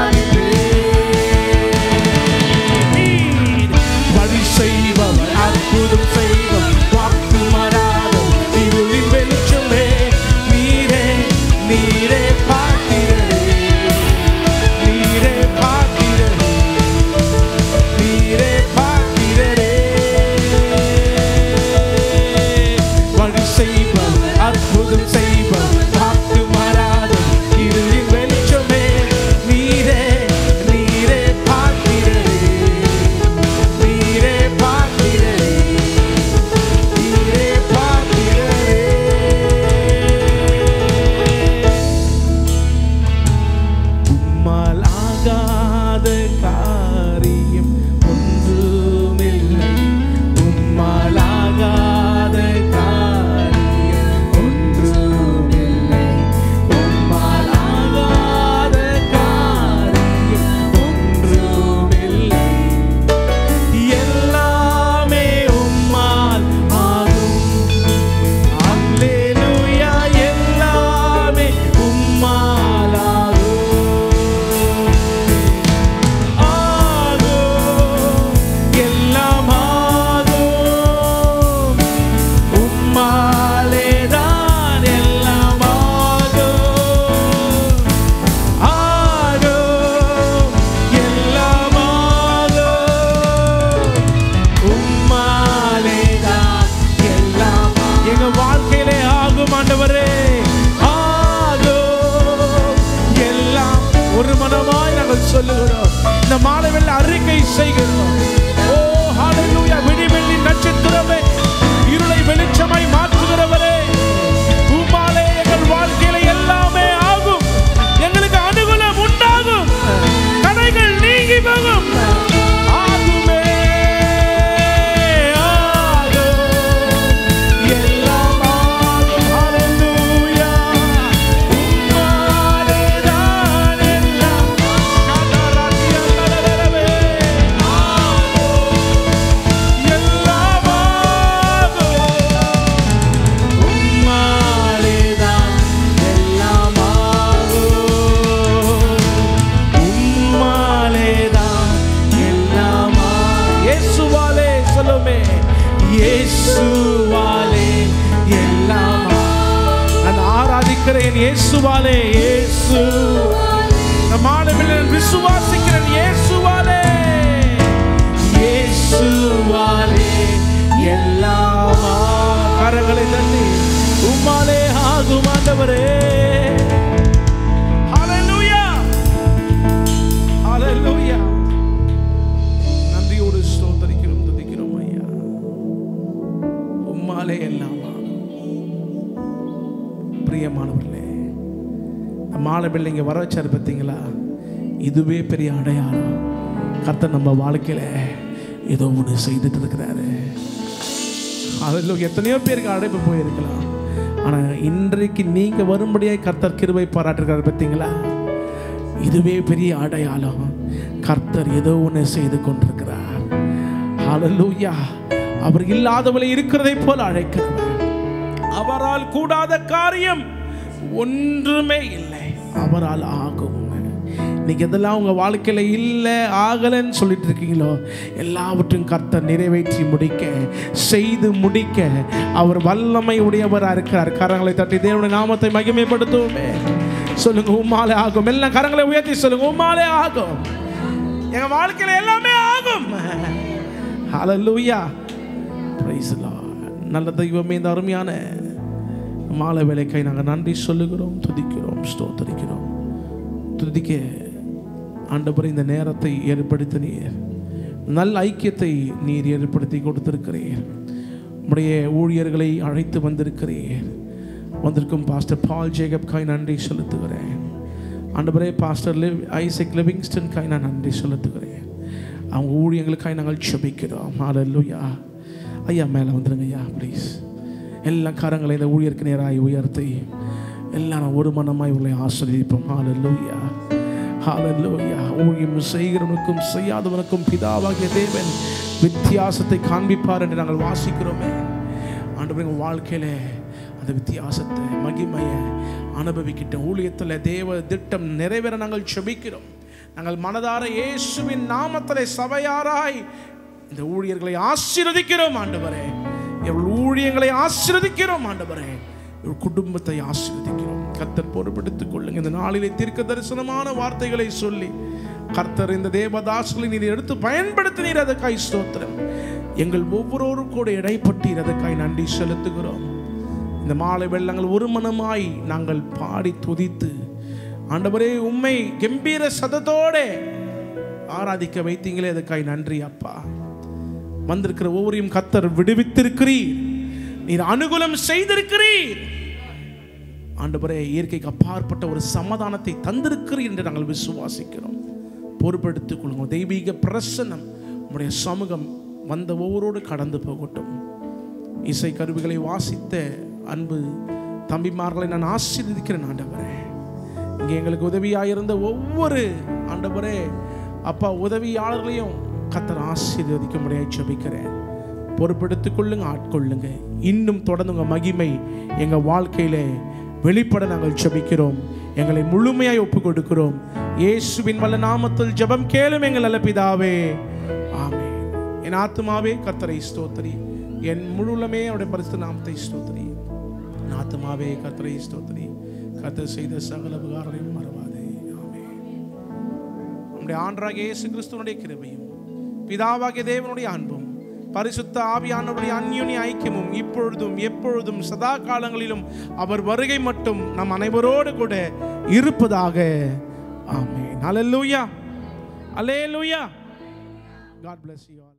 ஆராதிப்பேன் வழி செய்பவர் அற்புதம் செய்பவர் வாக்கு மாறாதவர் இருளின் வெளிச்சமே நீரே நீரே பார்க்கிறே நீரே பார்க்கிறே நீரே பார்க்கிறே வழி செய்பவர் அற்புதம் செய்பவர் வாக்கு மாறாதவர் இருளின் வெளிச்சமே நீரே நீரே பார்க்கிறே நீரே பார்க்கிறே நீரே பார்க்கிறே உம்மால் ஆகாத காரியம் ஒன்றுமில்லை உம்மால் ஆகாத காரியம் ஒன்றுமில்லை உம்மால் ஆகாத காரியம் ஒன்றுமில்லை எல்லாமே உம்மால் ஆகும் அல்லேலூயா எல்லாமே உம்மால் ஆகும் ஆகும் எல்லாம் ஆகும் உம்மாலே தான் எல்லாம் ஆகும் ஆகும் எல்லாம் ஆகும் உம்மாலே தான் எல்லாம் எங்க வாழ்க்கையிலே ஆகும் ஆண்டவரே ஆகும் எல்லாம் ஒரு மனமாய் நாங்கள் சொல்லுகிறோம் இந்த மாலை வெள்ள அறிக்கை செய்கிறோம் ஓ ஹalleluya விடிவெள்ளி நட்சத்திரமே இருளை வெளிச்சமாய் மாற்றுகிறவரே உம்மாலே எங்கள் வாழ்க்கையில எல்லாமே ஆகும் எங்களுக்கு அனுகூலம் உண்டாகும் தடைகள் நீங்கி போகும் ஆகுமே ஆகும் எல்லாம் ஆகும் ஹalleluya உம்மாலே தான் எல்லாம் கதராத்தியல்லவே எல்லாம் ஆகும் உம்மாலேதான் எல்லாம் ஆகும். உம்மாலேதான் எல்லாம் ஆகும். இயேசுவாலே சொல்லுமே இயேசுவாலே எல்லாம் ஆகும். நான் ஆராதிக்கிறேன் இயேசுவாலே இயேசு இந்த மாணவர்கள் நான் விசுவாசிக்கிறேன் இயேசுவாலே இயேசுவாலே எல்லாம் ஆகும். கரங்களை தட்டி உம்மாலே ஆகும் ஆண்டவரே ஹalleluya ஹalleluya நன்றியோடு ஸ்தோத்திரிக்கிறோம் துதிக்கிறோம் ஐயா உம்மாலே எல்லாம் ஆகும். பிரியமானவர்களே இந்த மாலை பிள்ளைங்க வர வச்சாரு பார்த்தீங்களா இதுவே பெரிய அடையாளம் கர்த்தர் நம்ம வாழ்க்கையில ஏதோ ஒன்று செய்துட்டு இருக்கிறாரு அதில் எத்தனையோ பேருக்கு அழைப்பு போயிருக்கலாம் ஆனால் இன்றைக்கு நீங்க வரும்படியாக கர்த்தர் கிருபை பாராட்டுகிறார் பார்த்தீங்களா இதுவே பெரிய அடையாளம் கர்த்தர் ஏதோ ஒன்று செய்து கொண்டிருக்கிறார் ஹalleluya அவர் இல்லாதவளை இருக்கிறதை போல அழைக்கிறவர் அவரால் கூடாத காரியம் ஒன்றுமே இல்லை அவரால் ஆகும் நீங்க எதெல்லாம் உங்க வாழ்க்கையில இல்லை ஆகலைன்னு சொல்லிட்டு இருக்கீங்களோ எல்லாவற்றையும் கர்த்தர் நிறைவேற்றி முடிக்க செய்து முடிக்க அவர் வல்லமை உடையவராக இருக்கிறார் கரங்களை தட்டி தேவனுடைய நாமத்தை மகிமைப்படுத்துவோமே சொல்லுங்க உம்மாலே ஆகும் எல்லாம் கரங்களை உயர்த்தி சொல்லுங்க உம்மாலே ஆகும் எங்க வாழ்க்கையில எல்லாமே ஆகும் ஹalleluya praise the Lord நல்ல தெய்வமே இந்த அருமையான மாலை வேலைக்கை நாங்கள் நன்றி சொல்லுகிறோம் துதிக்கிறோம் ஸ்தோத்தரிக்கிறோம் துதிக்க ஆண்டவரே இந்த நேரத்தை ஏற்படுத்தினீர் நல்ல ஐக்கியத்தை நீர் ஏற்படுத்தி கொடுத்திருக்கிறீர் உடைய ஊழியர்களை அழைத்து வந்திருக்கிறீர் வந்திருக்கும் பாஸ்டர் பால் ஜேகப் காய் நன்றி செலுத்துகிறேன் ஆண்டவரே பாஸ்டர் லிவ் ஐசக் லிவிங்ஸ்டன் காய் நான் நன்றி செலுத்துகிறேன் அவங்க ஊழியங்களுக்காய் நாங்கள் செபிக்கிறோம் ஹalleluya ஐயா மேலே வந்துருங்க ஐயா ப்ளீஸ் எல்லா காரங்களை இந்த ஊழியருக்கு நேராய் உயர்த்தி எல்லாரும் ஒரு மனமாய் உங்களை ஆசிரியப்போம் ஹalleluya ஹalleluya ஊழியம் செய்கிறவனுக்கும் செய்யாதவனுக்கும் பிதாவாகிய தேவன் வித்தியாசத்தை காண்பிப்பார் என்று நாங்கள் வாசிக்கிறோமே ஆண்டவரே உங்கள் வாழ்க்கையில அந்த வித்தியாசத்தை மகிமையை அனுபவிக்கிட்ட ஊழியத்தில் தேவ திட்டம் நிறைவேற நாங்கள் செபிக்கிறோம் நாங்கள் மனதார இயேசுவின் நாமத்திலே சபையாராய் இந்த ஊழியர்களை ஆசீர்வதிக்கிறோம் ஆண்டவரே இவர்கள் ஊழியங்களை ஆசீர்வதிக்கிறோம் ஆண்டவரே இவள் குடும்பத்தை ஆசீர்வதிக்கிறோம் கர்த்தர் பொறுப்படுத்திக் கொள்ளுங்க இந்த நாளிலே தீர்க்க தரிசனமான வார்த்தைகளை சொல்லி கர்த்தர் இந்த தேவதாசுகளை நீர் எடுத்து பயன்படுத்தினீர் அதற்காய் ஸ்தோத்திரம் எங்கள் ஒவ்வொருவரும் கூட இடைப்பட்டீர் அதற்காய் நன்றி செலுத்துகிறோம் இந்த மாலை வெள்ளங்கள் ஒரு மனமாய் நாங்கள் பாடி துதித்து ஆண்டவரே உம்மை கம்பீர சதத்தோட ஆராதிக்க வைத்தீங்களே அதுக்காய் நன்றி அப்பா வந்திருக்கிற ஒவ்வொருவரையும் கத்தர் விடுவித்திருக்கிறீர் நீர் அனுகூலம் செய்திருக்கிறீர் ஆண்டவரே இயற்கைக்கு அப்பாற்பட்ட ஒரு சமாதானத்தை தந்திருக்கிறீர் என்று நாங்கள் விசுவாசிக்கிறோம் பொறுப்பெடுத்துக் கொள்ளுங்கள் தெய்வீக பிரசன்னம் உம்முடைய சமூகம் வந்த ஒவ்வொருவரோடு கடந்து போகட்டும் இசை கருவிகளை வாசித்த அன்பு தம்பிமார்களை நான் ஆசீர்வதிக்கிறேன் ஆண்டவரே இங்கே எங்களுக்கு உதவியாயிருந்த ஒவ்வொரு ஆண்டவரே அப்பா உதவியாளர்களையும் கத்தர் ஆசீர்வதிக்க முடியாது ஜெபிக்கிறேன் பொறுப்பெடுத்துக் கொள்ளுங்க ஆட்கொள்ளுங்க இன்னும் தொடர்ந்து உங்க மகிமை எங்க வாழ்க்கையில வெளிப்பட நாங்கள் ஜெபிக்கிறோம் எங்களை முழுமையாய் ஒப்பு கொடுக்கிறோம் இயேசுவின் வல்ல நாமத்தில் ஜெபம் கேளும் எங்கள் நல்ல பிதாவே ஆமென் என் ஆத்துமாவே கர்த்தரை ஸ்தோத்திரி என் முழுலமே அவருடைய பரிசு நாமத்தை ஸ்தோத்திரி என் ஆத்துமாவே கர்த்தரை ஸ்தோத்திரி கர்த்தர் செய்த சகல உபகாரங்களையும் மறவாதே ஆமென் நம்முடைய ஆண்டராக இயேசு கிறிஸ்துவனுடைய கிருபையும் பிதாவாகிய தேவனுடைய அன்பும் பரிசுத்த ஆவியானவருடைய அந்யுனி ஐக்கியமும் இப்பொழுதும் எப்பொழுதும் சதா காலங்களிலும் அவர் வருகை மட்டும் நம் அனைவரோடு கூட இருப்பதாக ஆமென் ஹalleluya அல்லேலூயா காட் bless you all